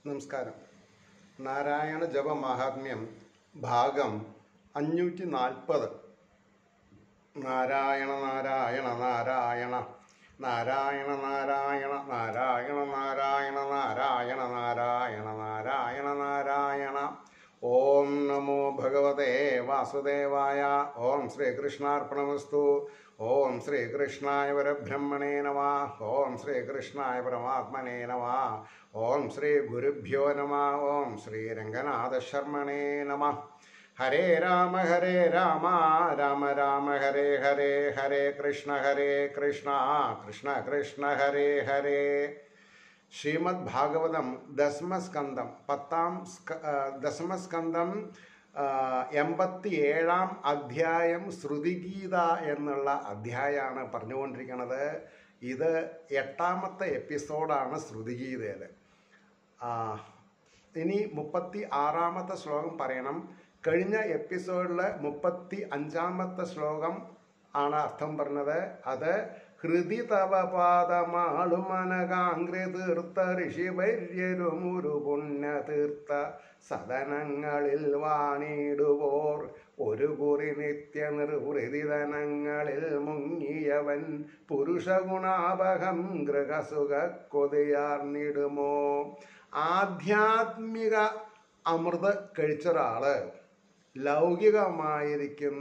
നമസ്കാരം നാരായണ ജപ മഹാത്മ്യം ഭാഗം അഞ്ഞൂറ്റി നാൽപ്പത് നാരായണ നാരായണ നാരായണ നാരായണ നാരായണ നാരായണ നാരായണ നാരായണ നാരായണ നാരായണ നാരായണ ഓം നമോ ഭഗവതേ വാസുദേവായ ഓം ശ്രീകൃഷ്ണാർപ്പണമസ്തു ഓം ശ്രീകൃഷ്ണായ പരബ്രഹ്മണേ നമ ഓം ശ്രീകൃഷ്ണായ പരമാത്മനേ നമ ഓം ശ്രീ ഗുരുഭ്യോ നമ ഓം ശ്രീരംഗനാഥ ശർമ്മണേ നമ ഹരേ രാമ ഹരേ രാമ രാമ രാമ ഹരേ ഹരേ ഹരേ കൃഷ്ണ ഹരേ കൃഷ്ണ കൃഷ്ണ കൃഷ്ണ ഹരേ ഹരേ ശ്രീമദ് ഭാഗവതം ദശമസ്കന്ധം പത്താം സ്ക- ആ, ദശമസ്കന്ധം എൺപത്തി ഏഴാം അധ്യായം ശ്രുതിഗീത എന്നുള്ള അധ്യായമാണ് പറഞ്ഞുകൊണ്ടിരിക്കുന്നത് ഇത് എട്ടാമത്തെ എപ്പിസോഡാണ് ശ്രുതിഗീതയിൽ ഇനി മുപ്പത്തി ആറാമത്തെ ശ്ലോകം പറയണം കഴിഞ്ഞ എപ്പിസോഡിൽ മുപ്പത്തി അഞ്ചാമത്തെ ശ്ലോകം ആണ് അർത്ഥം പറഞ്ഞത് അത് ഹൃദി തവ പാദമാളുമനകാംഗ്രി തീർത്ത ഋഷിവര്യരുമൊരു പുണ്യ തീർത്ത സദനങ്ങളിൽ വാണിടുവോർ ഒരു കുറി നിത്യ നിർവൃതിതനങ്ങളിൽ മുങ്ങിയവൻ പുരുഷഗുണാപകം ഗൃഹസുഖ കൊതിയാർന്നിടുമോ ആധ്യാത്മിക അമൃത് കഴിച്ചൊരാള് ലൗകികമായിരിക്കുന്ന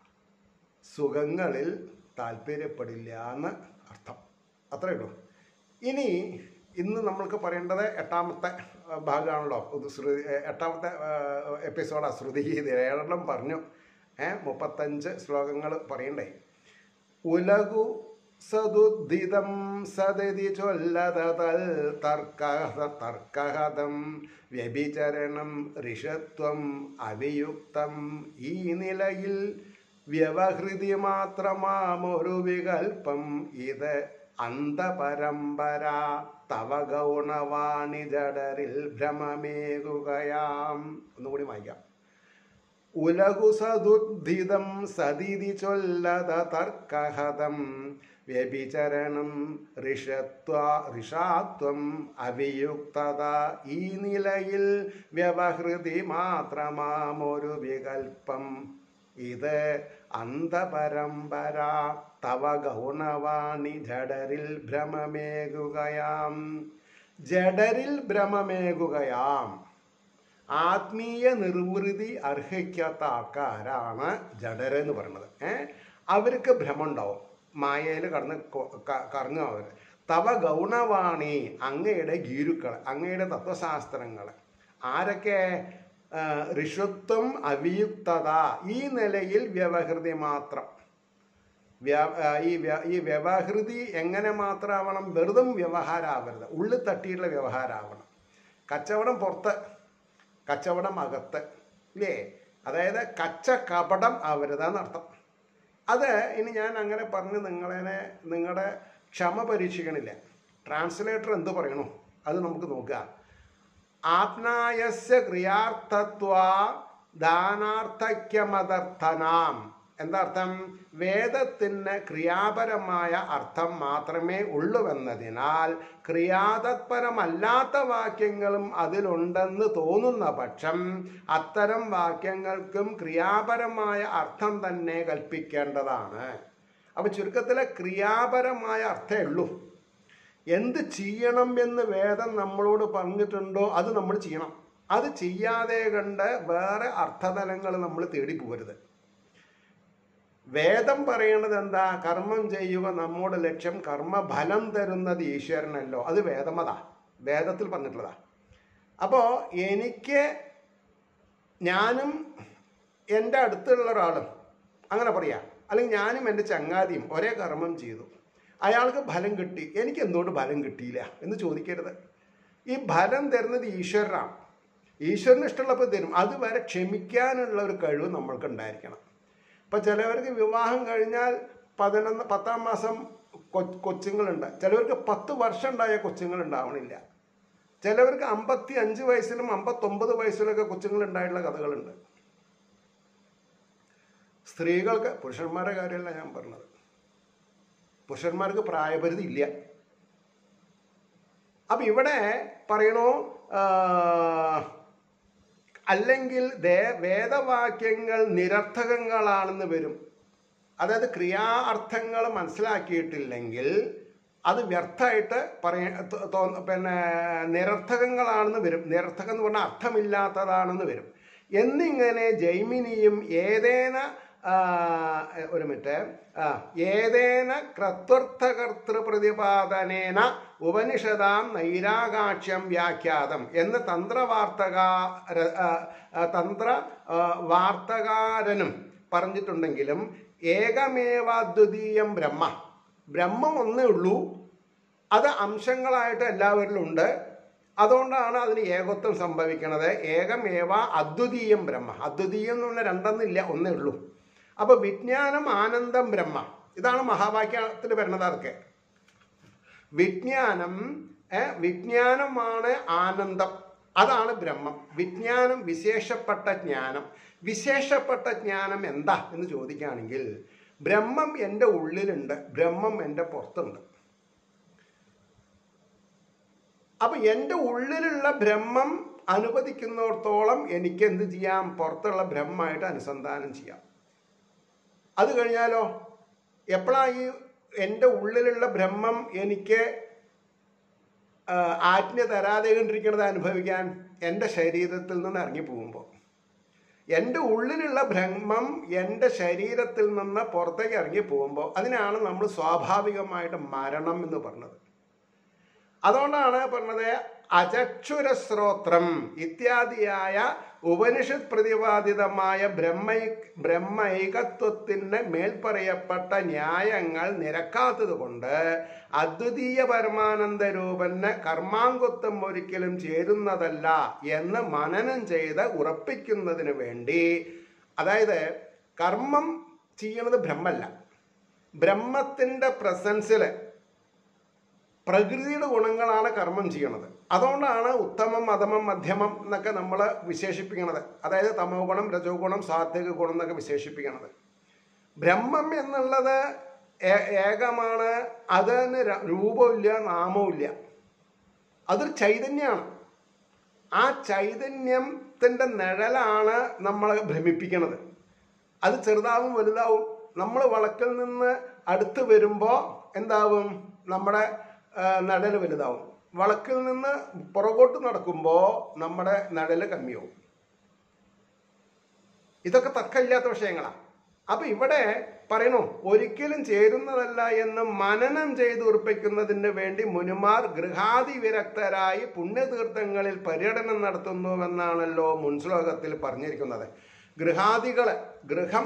സുഖങ്ങളിൽ താല്പര്യപ്പെടില്ല എന്ന് അർത്ഥം അത്രയേ ഉള്ളൂ ഇനി ഇന്ന് നമ്മൾക്ക് പറയേണ്ടത് എട്ടാമത്തെ ആ, ഭാഗമാണല്ലോ ഇത് ശ്രുതി ഏ, എട്ടാമത്തെ എപ്പിസോഡാണ് ശ്രുതിഗീത ഏഴെണ്ണം പറഞ്ഞു ഏ മുപ്പത്തഞ്ച് ശ്ലോകങ്ങൾ പറയണ്ടേ ഉലകു സതുദ്ധിതം സദതി ചൊല്ലതൽ തർക്കഹ തർക്കഹതം വ്യഭിചരണം ഋഷത്വം അവിയുക്തം ഈ നിലയിൽ വ്യവഹൃതി മാത്രമാമൊരു വികൽപ്പം ഇത് അന്തപരമ്പര തവ ഗൗണവാണി ജഡരിൽ ഭ്രമമേകുകയാം ഒന്നുകൂടി വായിക്കാം ഉലകു സതുദ്ധിതം സതിതി ചൊല്ലത തർക്കഹതം വ്യഭിചരണം ഋഷത്വ ഋഷാത്വം അവിയുക്തത ഈ നിലയിൽ വ്യവഹൃതി മാത്രമാമൊരു വികൽപ്പം ഇത് അന്തപരമ്പര തവ ഗൗണവാണി ജഡരിൽ ഭ്രമമേകുകയാം ജഡരിൽ ഭ്രമമേകുകയാം ആത്മീയ നിർവൃതി അർഹിക്കാത്ത ആൾക്കാരാണ് ജഡരെന്ന് പറയുന്നത് ഏ അവർക്ക് ഭ്രമമുണ്ടാവും മായയിൽ കടന്ന് കൊ- ക- കറങ്ങും അവർ തവ ഗൗണവാണി അങ്ങയുടെ ഗീരുക്കൾ അങ്ങയുടെ തത്വശാസ്ത്രങ്ങൾ ആരൊക്കെ ആ, ഋഷത്വം അവിയുക്തത ഈ നിലയിൽ വ്യവഹൃതി മാത്രം വ്യ- ആ, ഈ വ്യ- ഈ വ്യവഹൃതി എങ്ങനെ മാത്രമാവണം വെറുതും വ്യവഹാരമാവരുത് ഉള്ളിൽ തട്ടിയിട്ടുള്ള വ്യവഹാരമാവണം കച്ചവടം പുറത്ത് കച്ചവടം അകത്ത് ഇല്ലേ അതായത് കച്ച കപടം ആവരുതെന്നർത്ഥം അത് ഇനി ഞാൻ അങ്ങനെ പറഞ്ഞ് നിങ്ങളെ നിങ്ങളുടെ ക്ഷമ പരീക്ഷിക്കണില്ല ട്രാൻസ്ലേറ്റർ എന്ത് പറയണു അത് നമുക്ക് നോക്കുക ആത്നായസ്യ ക്രിയാർത്ഥത്വ ദാനാർത്ഥക്യമതർത്ഥനാം എന്താ അർത്ഥം വേദത്തിന് ക്രിയാപരമായ അർത്ഥം മാത്രമേ ഉള്ളുവെന്നതിനാൽ ക്രിയാതത്പരമല്ലാത്ത വാക്യങ്ങളും അതിലുണ്ടെന്ന് തോന്നുന്ന പക്ഷം അത്തരം വാക്യങ്ങൾക്കും ക്രിയാപരമായ അർത്ഥം തന്നെ കൽപ്പിക്കേണ്ടതാണ് അപ്പൊ ചുരുക്കത്തിലെ ക്രിയാപരമായ അർത്ഥമേ ഉള്ളൂ എന്ത് ചെയ്യണം എന്ന് വേദം നമ്മളോട് പറഞ്ഞിട്ടുണ്ടോ അത് നമ്മൾ ചെയ്യണം അത് ചെയ്യാതെ കണ്ട് വേറെ അർത്ഥതലങ്ങൾ നമ്മൾ തേടി പോകരുത് വേദം പറയണത് എന്താ കർമ്മം ചെയ്യുക നമ്മുടെ ലക്ഷ്യം കർമ്മഫലം തരുന്നത് ഈശ്വരനല്ലോ അത് വേദമതാ വേദത്തിൽ പറഞ്ഞിട്ടുള്ളതാ അപ്പോൾ എനിക്ക് ഞാനും എൻ്റെ അടുത്തുള്ള ഒരാളും അങ്ങനെ പറയാം അല്ലെങ്കിൽ ഞാനും എൻ്റെ ചങ്ങാതിയും ഒരേ കർമ്മം ചെയ്തു അയാൾക്ക് ഫലം കിട്ടി എനിക്ക് എന്തുകൊണ്ട് ഫലം കിട്ടിയില്ല എന്ന് ചോദിക്കരുത് ഈ ഫലം തരുന്നത് ഈശ്വരനാണ് ഈശ്വരന് ഇഷ്ടമുള്ളപ്പോൾ തരും അതുവരെ ക്ഷമിക്കാനുള്ള ഒരു കഴിവ് നമ്മൾക്ക് ഉണ്ടായിരിക്കണം ഇപ്പം ചിലവർക്ക് വിവാഹം കഴിഞ്ഞാൽ പതിനൊന്ന് പത്താം മാസം കൊ- കൊച്ചുങ്ങളുണ്ട് ചിലവർക്ക് പത്ത് വർഷം ഉണ്ടായ കൊച്ചുങ്ങൾ ഉണ്ടാവണില്ല ചിലവർക്ക് അമ്പത്തി അഞ്ച് വയസ്സിലും അമ്പത്തൊമ്പത് വയസ്സിലൊക്കെ കൊച്ചുങ്ങൾ ഉണ്ടായിട്ടുള്ള കഥകളുണ്ട് സ്ത്രീകൾക്ക് പുരുഷന്മാരുടെ കാര്യമല്ല ഞാൻ പറഞ്ഞത് പുരുഷന്മാർക്ക് പ്രായപരിധി ഇല്ല അപ്പൊ ഇവിടെ പറയണോ ആ, അല്ലെങ്കിൽ ദേ- വേദവാക്യങ്ങൾ നിരർത്ഥകങ്ങളാണെന്ന് വരും അതായത് ക്രിയാർത്ഥങ്ങൾ മനസ്സിലാക്കിയിട്ടില്ലെങ്കിൽ അത് വ്യർത്ഥമായിട്ട് പറയ തോ- തോ- പിന്നെ നിരർത്ഥകങ്ങളാണെന്ന് വരും നിരർത്ഥകം എന്ന് പറഞ്ഞാൽ അർത്ഥമില്ലാത്തതാണെന്ന് വരും എന്നിങ്ങനെ ജൈമിനിയും ഏതേന ആ, ഒരു മിനിറ്റ് ആ, ഏതേന ക്രത്വർത്ഥകർത്തൃ പ്രതിപാദനേന ഉപനിഷതാം നൈരാകാക്ഷ്യം വ്യാഖ്യാതം എന്ന് തന്ത്രവാർത്തകാര ആ, ആ, തന്ത്ര ആ, വാർത്തകാരനും പറഞ്ഞിട്ടുണ്ടെങ്കിലും ഏകമേവാദ്വിതീയം ബ്രഹ്മ ബ്രഹ്മം ഒന്നേ ഉള്ളൂ അത് അംശങ്ങളായിട്ട് എല്ലാവരിലും ഉണ്ട് അതുകൊണ്ടാണ് അതിന് ഏകത്വം സംഭവിക്കുന്നത് ഏകമേവ അദ്വിതീയം ബ്രഹ്മ അദ്വിതീയം എന്ന് പറഞ്ഞാൽ രണ്ടെന്നില്ല ഒന്നേ ഉള്ളൂ അപ്പൊ വിജ്ഞാനം ആനന്ദം ബ്രഹ്മ ഇതാണ് മഹാവാക്യത്തിൽ വരുന്നത് അതൊക്കെ വിജ്ഞാനം ഏ, വിജ്ഞാനമാണ് ആനന്ദം അതാണ് ബ്രഹ്മം വിജ്ഞാനം വിശേഷപ്പെട്ട ജ്ഞാനം വിശേഷപ്പെട്ട ജ്ഞാനം എന്താ എന്ന് ചോദിക്കുകയാണെങ്കിൽ ബ്രഹ്മം എൻ്റെ ഉള്ളിലുണ്ട് ബ്രഹ്മം എൻ്റെ പുറത്തുണ്ട് അപ്പൊ എൻ്റെ ഉള്ളിലുള്ള ബ്രഹ്മം അനുവദിക്കുന്നിടത്തോളം എനിക്ക് എന്ത് ചെയ്യാം പുറത്തുള്ള ബ്രഹ്മമായിട്ട് അനുസന്ധാനം ചെയ്യാം അത് കഴിഞ്ഞാലോ എപ്പോഴാ ഈ എൻ്റെ ഉള്ളിലുള്ള ബ്രഹ്മം എനിക്ക് ആ, ആജ്ഞ തരാതെ കണ്ടിരിക്കുന്നത് അനുഭവിക്കാൻ എൻ്റെ ശരീരത്തിൽ നിന്ന് ഇറങ്ങി പോകുമ്പോൾ എൻ്റെ ഉള്ളിലുള്ള ബ്രഹ്മം എൻ്റെ ശരീരത്തിൽ നിന്ന് പുറത്തേക്ക് ഇറങ്ങി പോകുമ്പോൾ അതിനാണ് നമ്മൾ സ്വാഭാവികമായിട്ട് മരണം എന്ന് പറഞ്ഞത് അതുകൊണ്ടാണ് പറഞ്ഞത് അചക്ഷുര ശ്രോത്രം ഇത്യാദിയായ ഉപനിഷത്ത് പ്രതിപാദിതമായ ബ്രഹ്മ ബ്രഹ്മൈകത്വത്തിന് മേൽപ്പറയപ്പെട്ട ന്യായങ്ങൾ നിരക്കാത്തത് കൊണ്ട് അദ്വിതീയ പരമാനന്ദ രൂപന് കർമാംഗത്വം ഒരിക്കലും ചേരുന്നതല്ല എന്ന് മനനം ചെയ്ത് ഉറപ്പിക്കുന്നതിന് വേണ്ടി അതായത് കർമ്മം ചെയ്യണത് ബ്രഹ്മല്ല ബ്രഹ്മത്തിൻ്റെ പ്രസൻസിൽ പ്രകൃതിയുടെ ഗുണങ്ങളാണ് കർമ്മം ചെയ്യണത് അതുകൊണ്ടാണ് ഉത്തമം അധമം മധ്യമം എന്നൊക്കെ നമ്മൾ വിശേഷിപ്പിക്കണത് അതായത് തമോ ഗുണം രജോ ഗുണം സാത്വിക ഗുണം എന്നൊക്കെ വിശേഷിപ്പിക്കണത് ബ്രഹ്മം എന്നുള്ളത് ഏ- ഏകമാണ് അതിന് ര- രൂപമില്ല നാമവുമില്ല അതൊരു ചൈതന്യമാണ് ആ ചൈതന്യത്തിൻ്റെ നിഴലാണ് നമ്മളെ ഭ്രമിപ്പിക്കണത് അത് ചെറുതാവും വലുതാവും നമ്മൾ വളക്കിൽ നിന്ന് അടുത്ത് വരുമ്പോൾ എന്താവും നമ്മുടെ നടൽ വലുതാവും വളക്കിൽ നിന്ന് പുറകോട്ട് നടക്കുമ്പോൾ നമ്മുടെ നടൽ കമ്മിയാവും ഇതൊക്കെ തർക്കമില്ലാത്ത വിഷയങ്ങളാണ് അപ്പൊ ഇവിടെ പറയണു ഒരിക്കലും ചേരുന്നതല്ല എന്ന് മനനം ചെയ്ത് ഉറപ്പിക്കുന്നതിന് വേണ്ടി മുനുമാർ ഗൃഹാതി വിരക്തരായി പുണ്യതീർത്ഥങ്ങളിൽ പര്യടനം നടത്തുന്നുവെന്നാണല്ലോ മുൻ ശ്ലോകത്തിൽ പറഞ്ഞിരിക്കുന്നത് ഗൃഹാദികള് ഗൃഹം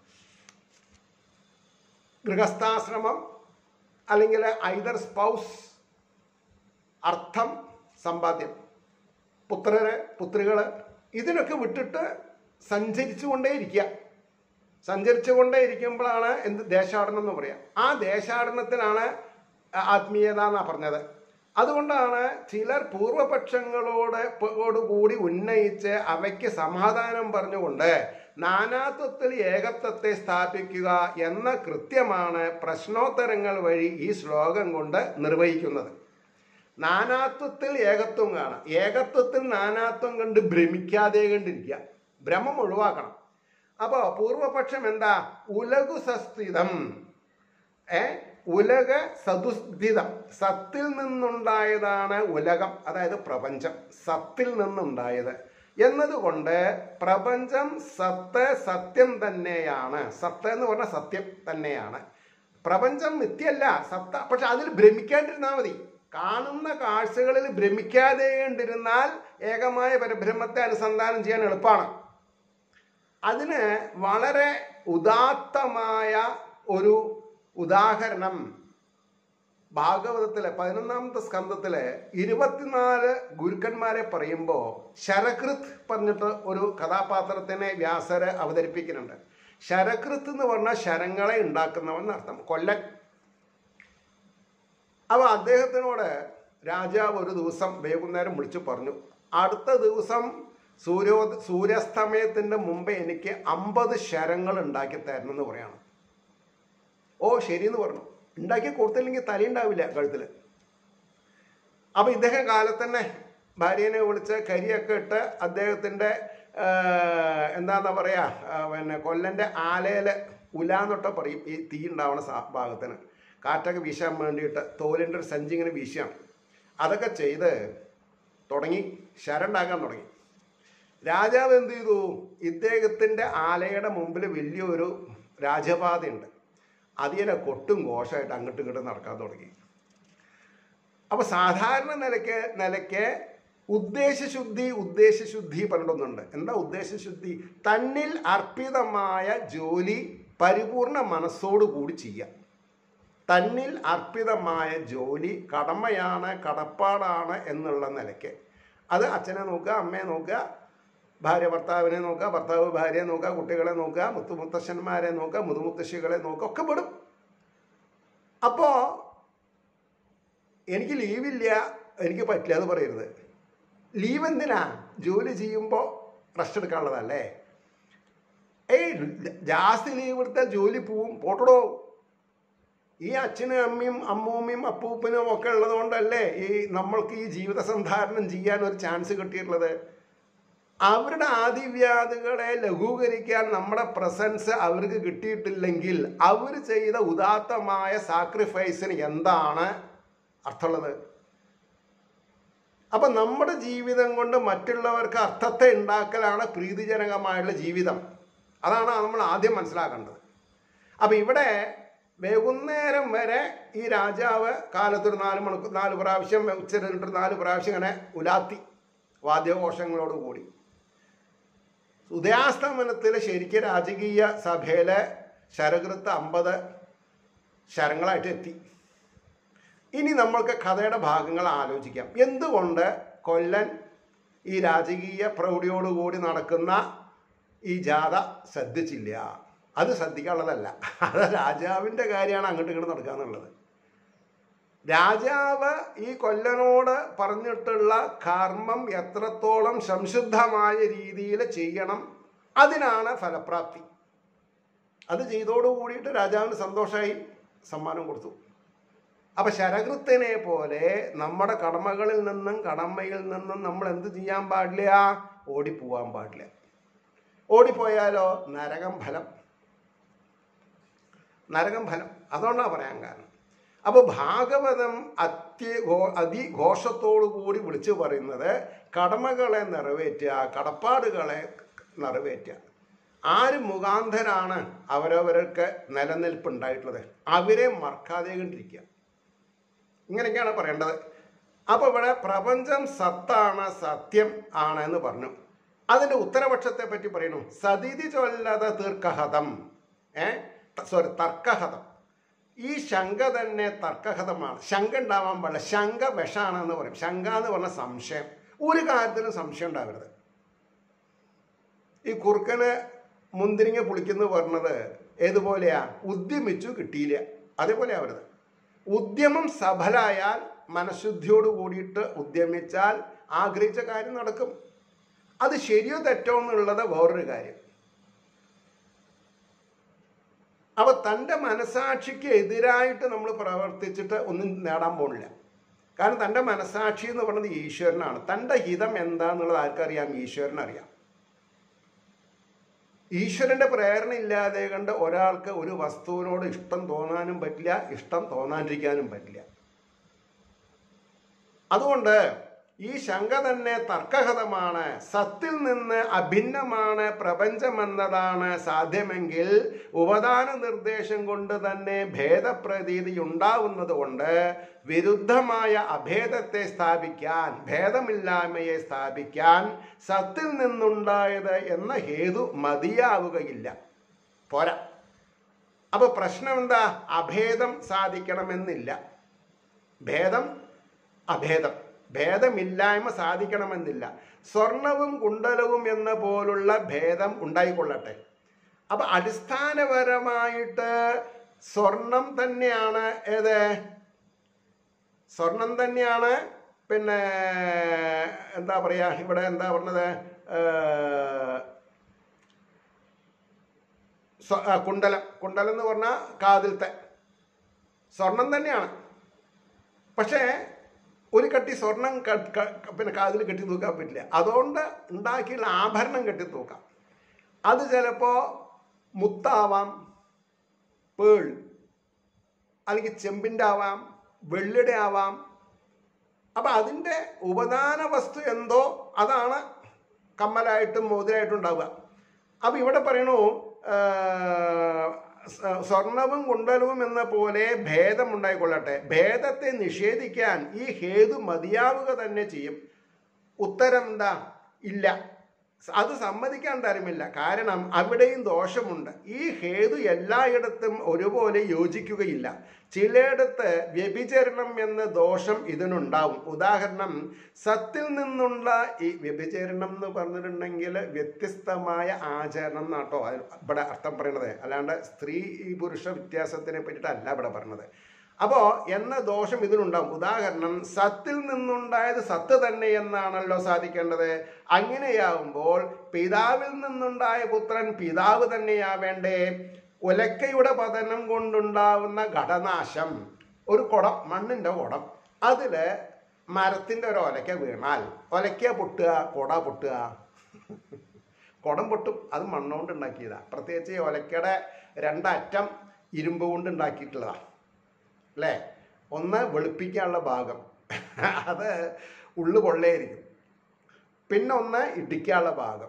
ഗൃഹസ്ഥാശ്രമം അല്ലെങ്കിൽ ഐദർ സ്പൗസ് അർത്ഥം സമ്പാദ്യം പുത്രര് പുത്രികള് ഇതിനൊക്കെ വിട്ടിട്ട് സഞ്ചരിച്ചു കൊണ്ടേയിരിക്കുക സഞ്ചരിച്ചു കൊണ്ടേ ഇരിക്കുമ്പോഴാണ് എന്ത് ദേശാടനം എന്ന് പറയാം ആ ദേശാടനത്തിലാണ് ആത്മീയത എന്നാ പറഞ്ഞത് അതുകൊണ്ടാണ് ചിലർ പൂർവപക്ഷങ്ങളോട് കൂടി ഉന്നയിച്ച് അവയ്ക്ക് സമാധാനം പറഞ്ഞുകൊണ്ട് നാനാത്വത്തിൽ ഏകത്വത്തെ സ്ഥാപിക്കുക എന്ന കൃത്യമാണ് പ്രശ്നോത്തരങ്ങൾ വഴി ഈ ശ്ലോകം കൊണ്ട് നിർവഹിക്കുന്നത് നാനാത്വത്തിൽ ഏകത്വം കാണാം ഏകത്വത്തിൽ നാനാത്വം കണ്ട് ഭ്രമിക്കാതെ കണ്ടിരിക്കുക ഭ്രമം ഒഴിവാക്കണം അപ്പോ പൂർവപക്ഷം എന്താ ഉലകു സസ്ഥിതം ഏ ഉലക സതുസ്ഥിതം സത്തിൽ നിന്നുണ്ടായതാണ് ഉലകം അതായത് പ്രപഞ്ചം സത്തിൽ നിന്നുണ്ടായത് എന്നതുകൊണ്ട് പ്രപഞ്ചം സത്ത് സത്യം തന്നെയാണ് സത്ത് എന്ന് പറഞ്ഞാൽ സത്യം തന്നെയാണ് പ്രപഞ്ചം നിത്യല്ല സത്ത പക്ഷെ അതിൽ ഭ്രമിക്കാണ്ടിരുന്നാൽ മതി കാണുന്ന കാഴ്ചകളിൽ ഭ്രമിക്കാതെ കണ്ടിരുന്നാൽ ഏകമായ പരബ്രഹ്മത്തെ അനുസന്ധാനം ചെയ്യാൻ എളുപ്പമാണ് അതിന് വളരെ ഉദാത്തമായ ഒരു ഉദാഹരണം ഭാഗവതത്തിലെ പതിനൊന്നാമത്തെ സ്കന്ധത്തിലെ ഇരുപത്തിനാല് ഗുരുക്കന്മാരെ പറയുമ്പോൾ ശരകൃത് പറഞ്ഞിട്ട് ഒരു കഥാപാത്രത്തിനെ വ്യാസര് അവതരിപ്പിക്കുന്നുണ്ട് ശരകൃത്ത് എന്ന് പറഞ്ഞാൽ ശരങ്ങളെ ഉണ്ടാക്കുന്നവൻ അർത്ഥം കൊല്ലൻ അപ്പോൾ അദ്ദേഹത്തിനോട് രാജാവ് ഒരു ദിവസം വൈകുന്നേരം വിളിച്ചു പറഞ്ഞു അടുത്ത ദിവസം സൂര്യോ സൂര്യാസ്തമയത്തിൻ്റെ മുമ്പ് എനിക്ക് അമ്പത് ശരങ്ങൾ ഉണ്ടാക്കി തരണം എന്ന് പറയാണ് ഓ ശരിയെന്ന് പറഞ്ഞു ഉണ്ടാക്കി കൊടുത്തില്ലെങ്കിൽ തലയുണ്ടാവില്ല കഴുത്തിൽ അപ്പൊ ഇദ്ദേഹം കാലത്ത് തന്നെ ഭാര്യനെ വിളിച്ച് കരിയൊക്കെ ഇട്ട് അദ്ദേഹത്തിൻ്റെ എന്താന്നാ പറയാ ആ, പിന്നെ കൊല്ലൻ്റെ ആലയിൽ ഉലാന്നൊട്ട പറയും ഈ തീ ഉണ്ടാവണ സാ- ഭാഗത്തിന് കാറ്റൊക്കെ വീശാൻ വേണ്ടിയിട്ട് തോലിൻ്റെ ഒരു സഞ്ചി ഇങ്ങനെ വീശാണ് അതൊക്കെ ചെയ്ത് തുടങ്ങി ശരണ്ടാക്കാൻ തുടങ്ങി രാജാവ് എന്ത് ചെയ്തു ഇദ്ദേഹത്തിൻ്റെ ആലയുടെ മുമ്പിൽ വലിയൊരു രാജപാതയുണ്ട് അതിനെ കൊട്ടും ഘോഷമായിട്ട് അങ്ങോട്ടും ഇങ്ങോട്ടും നടക്കാൻ തുടങ്ങി അപ്പോൾ സാധാരണ നിലയ്ക്ക് നിലയ്ക്ക് ഉദ്ദേശശുദ്ധി ഉദ്ദേശശുദ്ധി പറഞ്ഞിട്ടൊന്നുണ്ട് എന്താ ഉദ്ദേശശുദ്ധി തന്നിൽ അർപ്പിതമായ ജോലി പരിപൂർണ മനസ്സോടു കൂടി ചെയ്യാം തന്നിൽ അർപ്പിതമായ ജോലി കടമയാണ് കടപ്പാടാണ് എന്നുള്ള നിലയ്ക്ക് അത് അച്ഛനെ നോക്കുക അമ്മയെ നോക്കുക ഭാര്യ ഭർത്താവിനെ നോക്കുക ഭർത്താവ് ഭാര്യയെ നോക്കുക കുട്ടികളെ നോക്കുക മുത്തുമുത്തശ്ശന്മാരെ നോക്കുക മുതുമുത്തശ്ശികളെ നോക്കുക ഒക്കെ പെടും അപ്പോൾ എനിക്ക് ലീവില്ല എനിക്ക് പറ്റില്ല അത് പറയരുത് ലീവ് എന്തിനാ ജോലി ചെയ്യുമ്പോൾ റെസ്റ്റ് എടുക്കാനുള്ളതല്ലേ ഏയ് ജാസ്തി ലീവ് എടുത്താൽ ജോലി പോവും പോട്ടടോ ഈ അച്ഛനും അമ്മയും അമ്മൂമ്മയും അപ്പൂപ്പനും ഒക്കെ ഉള്ളത് കൊണ്ടല്ലേ ഈ നമ്മൾക്ക് ഈ ജീവിത സന്ധാരണം ചെയ്യാൻ ഒരു ചാൻസ് കിട്ടിയിട്ടുള്ളത് അവരുടെ ആദിവ്യാധികളെ ലഘൂകരിക്കാൻ നമ്മുടെ പ്രസൻസ് അവർക്ക് കിട്ടിയിട്ടില്ലെങ്കിൽ അവർ ചെയ്ത ഉദാത്തമായ സാക്രിഫൈസിന് എന്താണ് അർത്ഥമുള്ളത് അപ്പം നമ്മുടെ ജീവിതം കൊണ്ട് മറ്റുള്ളവർക്ക് അർത്ഥത്തെ ഉണ്ടാക്കലാണ് പ്രീതിജനകമായുള്ള ജീവിതം അതാണ് നമ്മൾ ആദ്യം മനസ്സിലാക്കേണ്ടത് അപ്പം ഇവിടെ വൈകുന്നേരം വരെ ഈ രാജാവ് കാലത്തൊരു നാല് മണിക്കൂർ നാല് പ്രാവശ്യം ഉച്ചരിട്ട് നാല് പ്രാവശ്യം ഇങ്ങനെ ഉലാത്തി വാദ്യഘോഷങ്ങളോട് കൂടി ഉദയാസ്തമനത്തിൽ ശരിക്കും രാജകീയ സഭയിലെ ശരകൃത്ത് അമ്പത് ശരങ്ങളായിട്ട് എത്തി ഇനി നമ്മൾക്ക് കഥയുടെ ഭാഗങ്ങൾ ആലോചിക്കാം എന്തുകൊണ്ട് കൊല്ലൻ ഈ രാജകീയ പ്രൗഢിയോടുകൂടി നടക്കുന്ന ഈ ജാഥ ശ്രദ്ധിച്ചില്ല അത് ശ്രദ്ധിക്കാനുള്ളതല്ല അത് രാജാവിൻ്റെ കാര്യമാണ് അങ്ങോട്ട് ഇങ്ങോട്ട് നടക്കുക എന്നുള്ളത് രാജാവ് ഈ കൊല്ലനോട് പറഞ്ഞിട്ടുള്ള കർമ്മം എത്രത്തോളം സംശുദ്ധമായ രീതിയിൽ ചെയ്യണം അതിനാണ് ഫലപ്രാപ്തി അത് ചെയ്തോടു കൂടിയിട്ട് രാജാവിന് സന്തോഷമായി സമ്മാനം കൊടുത്തു അപ്പൊ ശരകൃത്തിനെ പോലെ നമ്മുടെ കടമകളിൽ നിന്നും കടമയിൽ നിന്നും നമ്മൾ എന്ത് ചെയ്യാൻ പാടില്ല ഓടിപ്പോവാൻ പാടില്ല ഓടിപ്പോയാലോ നരകം ഫലം നരകം ഫലം അതുകൊണ്ടാണ് പറയാൻ കാരണം അപ്പോൾ ഭാഗവതം അത്യഘോ അതിഘോഷത്തോടു കൂടി വിളിച്ചു പറയുന്നത് കടമകളെ നിറവേറ്റുക കടപ്പാടുകളെ നിറവേറ്റുക ആര് മുഖാന്തരാണ് അവരവർക്ക് നിലനിൽപ്പുണ്ടായിട്ടുള്ളത് അവരെ മറക്കാതെ കണ്ടിരിക്കുക ഇങ്ങനെയൊക്കെയാണ് പറയേണ്ടത് അപ്പോൾ ഇവിടെ പ്രപഞ്ചം സത്താണ് സത്യം ആണ് എന്ന് പറഞ്ഞു അതിൻ്റെ ഉത്തരപക്ഷത്തെ പറ്റി പറയുന്നു സതിഥി ചൊല്ലത തീർക്കഹതം ഏ സോറി തർക്കഹതം ഈ ശങ്ക തന്നെ തർക്കഹതമാണ് ശങ്ക ഉണ്ടാവാൻ പാടില്ല ശങ്ക വിഷാണെന്ന് പറയും ശങ്ക എന്ന് പറഞ്ഞ സംശയം ഒരു കാര്യത്തിലും സംശയം ഉണ്ടാവരുത് ഈ കുറുക്കന് മുന്തിരിങ്ങ പുളിക്കുന്നു പറഞ്ഞത് ഏതുപോലെയാ ഉദ്യമിച്ചു കിട്ടിയില്ല അതേപോലെ ആവരുത് ഉദ്യമം സഫലായാൽ മനഃശുദ്ധിയോട് കൂടിയിട്ട് ഉദ്യമിച്ചാൽ ആഗ്രഹിച്ച കാര്യം നടക്കും അത് ശരിയോ തെറ്റോ എന്നുള്ളത് വേറൊരു കാര്യം അപ്പൊ തൻ്റെ മനസാക്ഷിക്ക് എതിരായിട്ട് നമ്മൾ പ്രവർത്തിച്ചിട്ട് ഒന്നും നേടാൻ പോണില്ല കാരണം തൻ്റെ മനസാക്ഷി എന്ന് പറയുന്നത് ഈശ്വരനാണ് തൻ്റെ ഹിതം എന്താന്നുള്ളത് ആർക്കറിയാം ഈശ്വരനറിയാം ഈശ്വരന്റെ പ്രേരണ ഇല്ലാതെ കണ്ട് ഒരാൾക്ക് ഒരു വസ്തുവിനോട് ഇഷ്ടം തോന്നാനും പറ്റില്ല ഇഷ്ടം തോന്നാണ്ടിരിക്കാനും പറ്റില്ല അതുകൊണ്ട് ഈ ശങ്ക തന്നെ തർക്കഹതമാണ് സത്തിൽ നിന്ന് അഭിന്നമാണ് പ്രപഞ്ചമെന്നതാണ് സാധ്യമെങ്കിൽ ഉപദാന നിർദ്ദേശം കൊണ്ട് തന്നെ ഭേദപ്രതീതി ഉണ്ടാവുന്നത് കൊണ്ട് വിരുദ്ധമായ അഭേദത്തെ സ്ഥാപിക്കാൻ ഭേദമില്ലായ്മയെ സ്ഥാപിക്കാൻ സത്തിൽ നിന്നുണ്ടായത് എന്ന ഹേതു മതിയാവുകയില്ല പോരാ അപ്പൊ പ്രശ്നം എന്താ അഭേദം സാധിക്കണമെന്നില്ല ഭേദം അഭേദം ഭേദമില്ലായ്മ സാധിക്കണമെന്നില്ല സ്വർണവും കുണ്ടലവും എന്ന പോലുള്ള ഭേദം ഉണ്ടായിക്കൊള്ളട്ടെ അപ്പൊ അടിസ്ഥാനപരമായിട്ട് സ്വർണം തന്നെയാണ് ഏത് സ്വർണം തന്നെയാണ് പിന്നെ എന്താ പറയാ ഇവിടെ എന്താ പറഞ്ഞത് ഏർ, സ്വ- ആ, കുണ്ടലം കുണ്ടലം എന്ന് പറഞ്ഞാൽ കാതിലത്തെ സ്വർണം തന്നെയാണ് പക്ഷേ ഒരു കട്ടി സ്വർണം ക- ക- പിന്നെ കാതിൽ കെട്ടി തൂക്കാൻ പറ്റില്ല അതുകൊണ്ട് ഉണ്ടാക്കിയുള്ള ആഭരണം കെട്ടി തൂക്കാം അത് ചിലപ്പോൾ മുത്താവാം പേൾ അല്ലെങ്കിൽ ചെമ്പിൻ്റെ ആവാം വെള്ളിയുടെ ആവാം അപ്പം അതിൻ്റെ ഉപദാന വസ്തു എന്തോ അതാണ് കമ്മലായിട്ടും മോതിരായിട്ടും ഉണ്ടാവുക അപ്പം ഇവിടെ പറയണു ആ, സ- സ്വർണവും കുണ്ടലവും എന്ന പോലെ ഭേദം ഉണ്ടായിക്കൊള്ളട്ടെ ഭേദത്തെ നിഷേധിക്കാൻ ഈ ഹേതു മതിയാവുക തന്നെ ചെയ്യും ഉത്തരം എന്താ ഇല്ല അത് സമ്മതിക്കാൻ തരമില്ല കാരണം അവിടെയും ദോഷമുണ്ട് ഈ ഹേതു എല്ലായിടത്തും ഒരുപോലെ യോജിക്കുകയില്ല ചിലയിടത്ത് വ്യഭിചരണം എന്ന ദോഷം ഇതിനുണ്ടാവും ഉദാഹരണം സത്തിൽ നിന്നുള്ള ഈ വ്യഭിചരണം എന്ന് പറഞ്ഞിട്ടുണ്ടെങ്കിൽ വ്യത്യസ്തമായ ആചരണം എന്നാട്ടോ അത് ഇവിടെ അർത്ഥം പറയണത് അല്ലാണ്ട് സ്ത്രീ പുരുഷ വ്യത്യാസത്തിനെ പറ്റിയിട്ടല്ല ഇവിടെ പറഞ്ഞത് അപ്പോ എന്ന ദോഷം ഇതിനുണ്ടാവും ഉദാഹരണം സത്തിൽ നിന്നുണ്ടായത് സത്ത് തന്നെ എന്നാണല്ലോ സാധിക്കേണ്ടത് അങ്ങനെയാവുമ്പോൾ പിതാവിൽ നിന്നുണ്ടായ പുത്രൻ പിതാവ് തന്നെയാവേണ്ടേ ഉലക്കയുടെ പതനം കൊണ്ടുണ്ടാവുന്ന ഘടനാശം ഒരു കുടം മണ്ണിന്റെ കുടം അതില് മരത്തിന്റെ ഒരു ഒലക്ക വീണാൽ ഒലക്ക പൊട്ടുക കുട പൊട്ടുക കുടം പൊട്ടും അത് മണ്ണുകൊണ്ട് ഉണ്ടാക്കിയതാ പ്രത്യേകിച്ച് ഈ ഒലക്കയുടെ രണ്ടറ്റം ഇരുമ്പ് കൊണ്ട് ഉണ്ടാക്കിയിട്ടുള്ളതാ അല്ലേ ഒന്ന് വെളുപ്പിക്കാനുള്ള ഭാഗം അത് ഉള്ളു പൊള്ളയായിരിക്കും പിന്നെ ഒന്ന് ഇടിക്കാനുള്ള ഭാഗം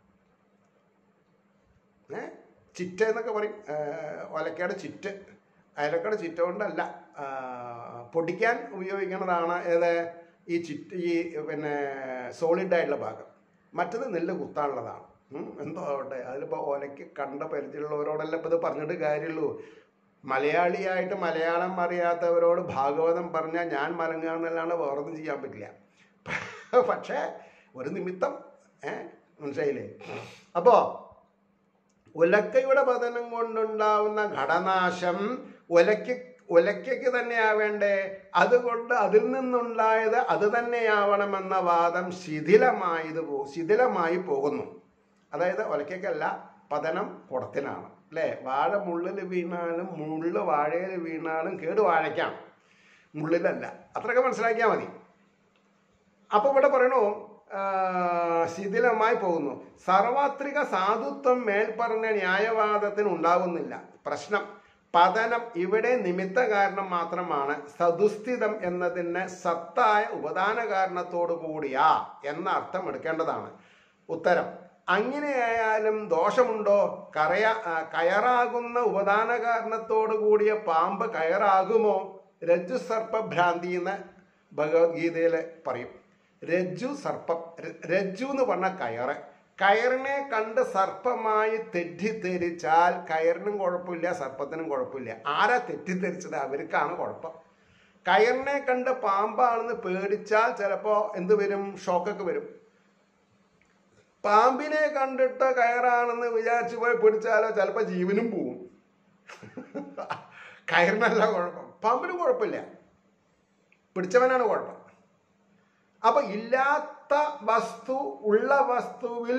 ഏ ചിറ്റ എന്നൊക്കെ പറയും ഏ, ഒലക്കയുടെ ചിറ്റ് അയലക്കയുടെ ചിറ്റ കൊണ്ടല്ല ആ, പൊടിക്കാൻ ഉപയോഗിക്കുന്നതാണ് ഏത് ഈ ചിറ്റ് ഈ പിന്നെ സോളിഡ് ആയിട്ടുള്ള ഭാഗം മറ്റത് നെല്ല് കുത്താനുള്ളതാണ് ഉം, എന്തോ ആവട്ടെ അതിലിപ്പോൾ ഒലയ്ക്ക് കണ്ട പരിചയമുള്ളവരോടെല്ലാം ഇപ്പോൾ ഇത് പറഞ്ഞിട്ട് കാര്യമുള്ളൂ മലയാളിയായിട്ട് മലയാളം അറിയാത്തവരോട് ഭാഗവതം പറഞ്ഞാൽ ഞാൻ മലങ്ങുക എന്നല്ലാണ്ട് വേറൊന്നും ചെയ്യാൻ പറ്റില്ല പക്ഷേ ഒരു നിമിത്തം ഏ മനസ്സിലായില്ലേ അപ്പോൾ ഉലക്കയുടെ പതനം കൊണ്ടുണ്ടാവുന്ന ഘടനാശം ഉലയ്ക്ക് ഉലയ്ക്കയ്ക്ക് തന്നെയാവേണ്ടേ അതുകൊണ്ട് അതിൽ നിന്നുണ്ടായത് അത് തന്നെയാവണമെന്ന വാദം ശിഥിലമായത് പോ ശിഥിലമായി പോകുന്നു അതായത് ഒലയ്ക്കല്ല പതനം കുടത്തിനാണ് അല്ലേ വാഴ മുള്ളിൽ വീണാലും മുള്ള് വാഴയിൽ വീണാലും കേട് വാഴയ്ക്കാം മുള്ളിലല്ല അത്രയൊക്കെ മനസ്സിലാക്കിയാൽ മതി അപ്പൊ ഇവിടെ പറയണു ആ, ശിഥിലമായി പോകുന്നു സർവാത്രിക സാധുത്വം മേൽപ്പറഞ്ഞ ന്യായവാദത്തിന് ഉണ്ടാകുന്നില്ല പ്രശ്നം പതനം ഇവിടെ നിമിത്ത കാരണം മാത്രമാണ് സതുസ്ഥിതം എന്നതിന് സത്തായ ഉപദാന കാരണത്തോടു കൂടിയാ എന്ന അർത്ഥം എടുക്കേണ്ടതാണ് ഉത്തരം അങ്ങനെയായാലും ദോഷമുണ്ടോ കറയ ആ, കയറാകുന്ന ഉപദാന കാരണത്തോടു കൂടിയ പാമ്പ് കയറാകുമോ രജ്ജു സർപ്പഭ്രാന്തി എന്ന് ഭഗവത്ഗീതയിൽ പറയും രജ്ജു സർപ്പം ര- രജ്ജു എന്ന് പറഞ്ഞ കയറ് കയറിനെ കണ്ട് സർപ്പമായി തെറ്റിദ്ധരിച്ചാൽ കയറിനും കുഴപ്പമില്ല സർപ്പത്തിനും കുഴപ്പമില്ല ആരാ തെറ്റിദ്ധരിച്ചത് അവർക്കാണ് കുഴപ്പം കയറിനെ കണ്ട് പാമ്പാണെന്ന് പേടിച്ചാൽ ചിലപ്പോൾ എന്ത് വരും ഷോക്കൊക്കെ വരും പാമ്പിനെ കണ്ടിട്ട് കയറാണെന്ന് വിചാരിച്ചു പോയി പിടിച്ചാലോ ചിലപ്പോൾ ജീവനും പോവും കയറിനല്ല കുഴപ്പം പാമ്പിനും കുഴപ്പമില്ല പിടിച്ചവനാണ് കുഴപ്പം അപ്പൊ ഇല്ലാത്ത വസ്തു ഉള്ള വസ്തുവിൽ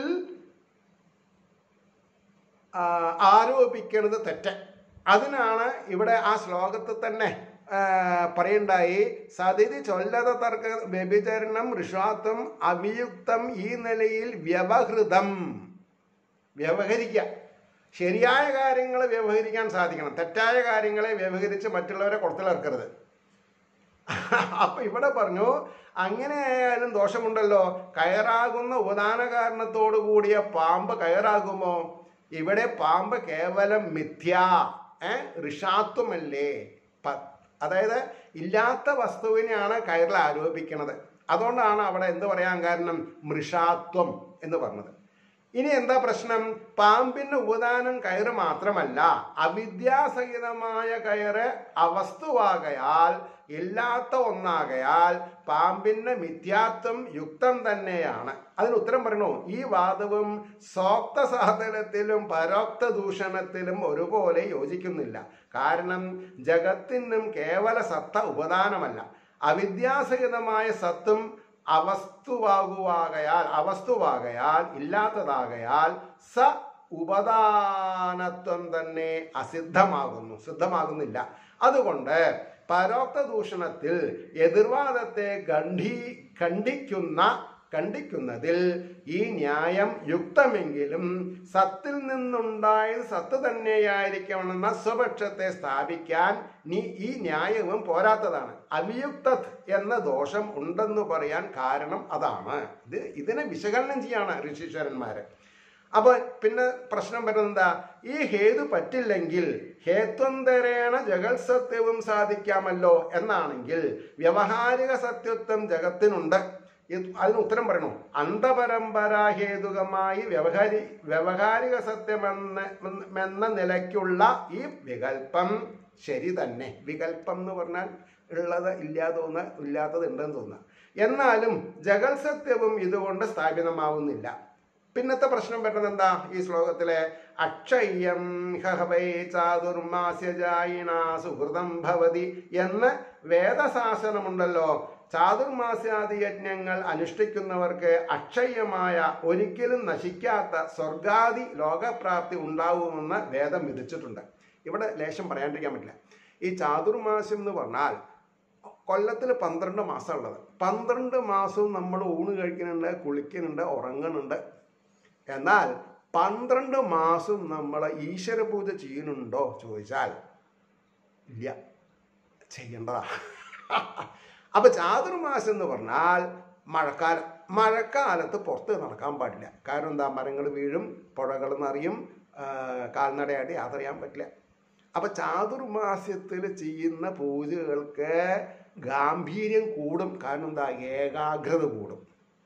ആ, ആരോപിക്കുന്നത് തെറ്റ് അതിനാണ് ഇവിടെ ആ ശ്ലോകത്തിൽ തന്നെ ആ, പറയുണ്ടായി സതിരി ചൊല്ലത തർക്ക വ്യഭിചരണം ഋഷാത്വം അവിയുക്തം ഈ നിലയിൽ വ്യവഹൃതം വ്യവഹരിക്കുക ശരിയായ കാര്യങ്ങൾ വ്യവഹരിക്കാൻ സാധിക്കണം തെറ്റായ കാര്യങ്ങളെ വ്യവഹരിച്ച് മറ്റുള്ളവരെ കുളത്തിലിറക്കരുത് അപ്പൊ ഇവിടെ പറഞ്ഞു അങ്ങനെ ആയാലും ദോഷമുണ്ടല്ലോ കയറാകുന്ന ഉപദാന കാരണത്തോടു കൂടിയ പാമ്പ് കയറാകുമോ ഇവിടെ പാമ്പ് കേവലം മിഥ്യ ഏ ഋഷാത്വമല്ലേ പ- അതായത് ഇല്ലാത്ത വസ്തുവിനെയാണ് കയറിൽ ആരോപിക്കുന്നത് അതുകൊണ്ടാണ് അവിടെ എന്ത് പറയാൻ കാരണം മൃഷാത്വം എന്ന് പറഞ്ഞത് ഇനി എന്താ പ്രശ്നം പാമ്പിന് ഉപദാനം കയറ് മാത്രമല്ല അവിദ്യാസഹിതമായ കയറ് അവസ്തുവാകയാൽ ഇല്ലാത്ത ഒന്നാകയാൽ പാമ്പിന്റെ മിഥ്യാത്വം യുക്തം തന്നെയാണ് അതിന് ഉത്തരം പറയണു ഈ വാദവും സോക്ത സാധനത്തിലും പരോക്ത ദൂഷണത്തിലും ഒരുപോലെ യോജിക്കുന്നില്ല കാരണം ജഗത്തിനും കേവല സത്ത ഉപദാനമല്ല അവിദ്യാസഹിതമായ സത്തും അവസ്തുവാകുവാകയാൽ അവസ്തുവാകയാൽ ഇല്ലാത്തതാകയാൽ സ ഉപദാനത്വം തന്നെ അസിദ്ധമാകുന്നു സിദ്ധമാകുന്നില്ല അതുകൊണ്ട് പരോക്ത ദൂഷണത്തിൽ എതിർവാദത്തെ ഖണ്ഡി ഖണ്ഡിക്കുന്ന ഖണ്ഡിക്കുന്നതിൽ ഈ ന്യായം യുക്തമെങ്കിലും സത്തിൽ നിന്നുണ്ടായത് സത്ത് തന്നെയായിരിക്കണമെന്ന സ്വപക്ഷത്തെ സ്ഥാപിക്കാൻ നീ ഈ ന്യായവും പോരാത്തതാണ് അവിയുക്ത എന്ന ദോഷം ഉണ്ടെന്ന് പറയാൻ കാരണം അതാണ് ഇത് ഇതിനെ വിശകലനം ചെയ്യാണ് ഋഷീശ്വരന്മാര് അപ്പൊ പിന്നെ പ്രശ്നം വരുന്നത് എന്താ ഈ ഹേതു പറ്റില്ലെങ്കിൽ ഹേത്വന്തരേണ ജഗത്സത്യവും സാധിക്കാമല്ലോ എന്നാണെങ്കിൽ വ്യവഹാരിക സത്യത്വം ജഗത്തിനുണ്ട് ഇത് അതിന് ഉത്തരം പറയണു അന്തപരമ്പരാഹേതുകമായി വ്യവഹാരി വ്യവഹാരിക സത്യമെന്ന എന്ന നിലയ്ക്കുള്ള ഈ വികല്പം ശരി തന്നെ വികല്പം എന്ന് പറഞ്ഞാൽ ഉള്ളത് ഇല്ലാതെ തോന്നുക ഇല്ലാത്തത് ഉണ്ടെന്ന് തോന്നുക എന്നാലും ജഗത് സത്യവും ഇതുകൊണ്ട് സ്ഥാപിതമാവുന്നില്ല പിന്നത്തെ പ്രശ്നം വരുന്നത് എന്താ ഈ ശ്ലോകത്തിലെ അക്ഷയ്യം ഹവൈ ചാതുർമാസ്യജായിണ സുഹൃതം ഭവതി എന്ന് വേദശാസനമുണ്ടല്ലോ ചാതുർമാസ്യാദി യജ്ഞങ്ങൾ അനുഷ്ഠിക്കുന്നവർക്ക് അക്ഷയ്യമായ ഒരിക്കലും നശിക്കാത്ത സ്വർഗാദി ലോകപ്രാപ്തി ഉണ്ടാവുമെന്ന് വേദം വിധിച്ചിട്ടുണ്ട് ഇവിടെ ലേശം പറയാണ്ടിരിക്കാൻ പറ്റില്ല ഈ ചാതുർമാസ്യം എന്ന് പറഞ്ഞാൽ കൊല്ലത്തിൽ പന്ത്രണ്ട് മാസം ഉള്ളത് പന്ത്രണ്ട് മാസവും നമ്മൾ ഊണ് കഴിക്കുന്നുണ്ട് കുളിക്കുന്നുണ്ട് ഉറങ്ങുന്നുണ്ട് എന്നാൽ പന്ത്രണ്ട് മാസം നമ്മൾ ഈശ്വര പൂജ ചെയ്യുന്നുണ്ടോ ചോദിച്ചാൽ ഇല്ല ചെയ്യേണ്ടതാ അപ്പൊ ചാതുർമാസം എന്ന് പറഞ്ഞാൽ മഴക്കാലം മഴക്കാലത്ത് പുറത്ത് നടക്കാൻ പാടില്ല കാരണം എന്താ മരങ്ങൾ വീഴും പുഴകൾ നിറയും ആ, കാൽനടയായിട്ട് യാത്ര ചെയ്യാൻ പറ്റില്ല അപ്പൊ ചാതുർമാസ്യത്തിൽ ചെയ്യുന്ന പൂജകൾക്ക് ഗാംഭീര്യം കൂടും കാരണം എന്താ ഏകാഗ്രത കൂടും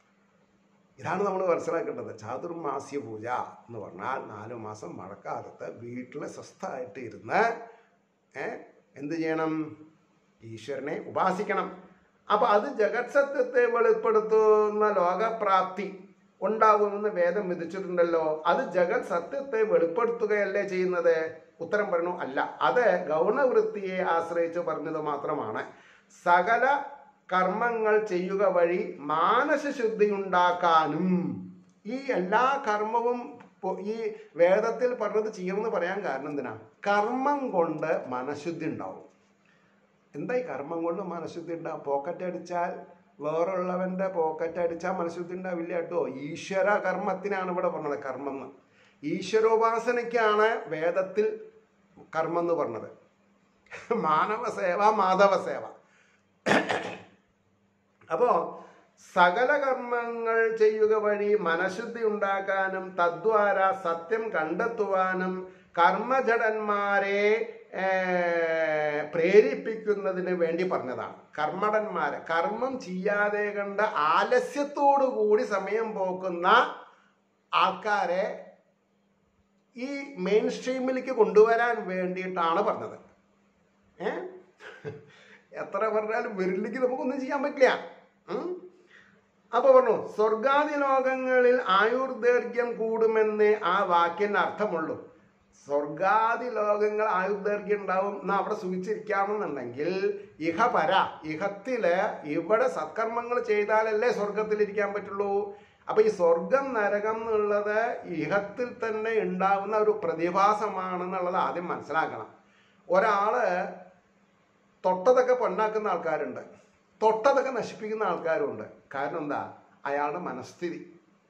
ഇതാണ് നമ്മൾ മനസ്സിലാക്കേണ്ടത് ചാതുർമാസ്യ പൂജ എന്ന് പറഞ്ഞാൽ നാലു മാസം മഴക്കാലത്ത് വീട്ടിൽ സ്വസ്ഥമായിട്ട് ഇരുന്ന് ഏ, എന്ത് ചെയ്യണം ഈശ്വരനെ ഉപാസിക്കണം അപ്പൊ അത് ജഗത് സത്യത്തെ വെളിപ്പെടുത്തുന്ന ലോകപ്രാപ്തി ഉണ്ടാകുമെന്ന് വേദം വിധിച്ചിട്ടുണ്ടല്ലോ അത് ജഗത് സത്യത്തെ വെളിപ്പെടുത്തുകയല്ലേ ചെയ്യുന്നത് ഉത്തരം പറഞ്ഞു അല്ല അത് ഗൗണവൃത്തിയെ ആശ്രയിച്ച് പറഞ്ഞത് മാത്രമാണ് സകല കർമ്മങ്ങൾ ചെയ്യുക വഴി മാനസശുദ്ധി ഉണ്ടാക്കാനും ഈ എല്ലാ കർമ്മവും പൊ- ഈ വേദത്തിൽ പറഞ്ഞത് ചെയ്യണമെന്ന് പറയാൻ കാരണം എന്തിനാ കർമ്മം കൊണ്ട് മനഃശുദ്ധി ഉണ്ടാവും എന്താ ഈ കർമ്മം കൊണ്ട് മനഃശുദ്ധി ഉണ്ടാവും പോക്കറ്റ് അടിച്ചാൽ വേറുള്ളവന്റെ പോക്കറ്റ് അടിച്ചാൽ മനഃശുദ്ധി ഉണ്ടാവില്ല കേട്ടോ ഈശ്വര കർമ്മത്തിനാണ് ഇവിടെ പറഞ്ഞത് കർമ്മം എന്ന് ഈശ്വരോപാസനയ്ക്കാണ് വേദത്തിൽ കർമ്മം എന്ന് പറഞ്ഞത് മാനവ സേവ മാധവ സേവ അപ്പോ സകല കർമ്മങ്ങൾ ചെയ്യുക വഴി മനഃശുദ്ധി ഉണ്ടാക്കാനും തദ്വാര സത്യം കണ്ടെത്തുവാനും കർമ്മജടന്മാരെ ഏ, പ്രേരിപ്പിക്കുന്നതിന് വേണ്ടി പറഞ്ഞതാണ് കർമ്മടന്മാരെ കർമ്മം ചെയ്യാതെ കണ്ട് ആലസ്യത്തോടു കൂടി സമയം പോക്കുന്ന ആൾക്കാരെ ഈ മെയിൻ സ്ട്രീമിലേക്ക് കൊണ്ടുവരാൻ വേണ്ടിയിട്ടാണ് പറഞ്ഞത് ഏ എത്ര പറഞ്ഞാലും വിരലിലേക്ക് നമുക്കൊന്നും ചെയ്യാൻ പറ്റില്ല ഉം? അപ്പൊ പറഞ്ഞു സ്വർഗാദി ലോകങ്ങളിൽ ആയുർദൈർഘ്യം കൂടുമെന്ന് ആ വാക്കിന് അർത്ഥമുള്ളൂ സ്വർഗാദി ലോകങ്ങൾ ആയുർദൈർഘ്യം ഉണ്ടാവും എന്ന് അവിടെ സൂചിച്ചിരിക്കാമെന്നുണ്ടെങ്കിൽ ഇഹപര ഇഹത്തില് ഇവിടെ സത്കർമ്മങ്ങൾ ചെയ്താലല്ലേ സ്വർഗത്തിൽ ഇരിക്കാൻ പറ്റുള്ളൂ അപ്പൊ ഈ സ്വർഗം നരകം എന്നുള്ളത് ഇഹത്തിൽ തന്നെ ഉണ്ടാവുന്ന ഒരു പ്രതിഭാസമാണെന്നുള്ളത് ആദ്യം മനസ്സിലാക്കണം ഒരാള് തൊട്ടതൊക്കെ പൊന്നാക്കുന്ന ആൾക്കാരുണ്ട് തൊട്ടതൊക്കെ നശിപ്പിക്കുന്ന ആൾക്കാരുണ്ട് കാരണം എന്താ അയാളുടെ മനസ്ഥിതി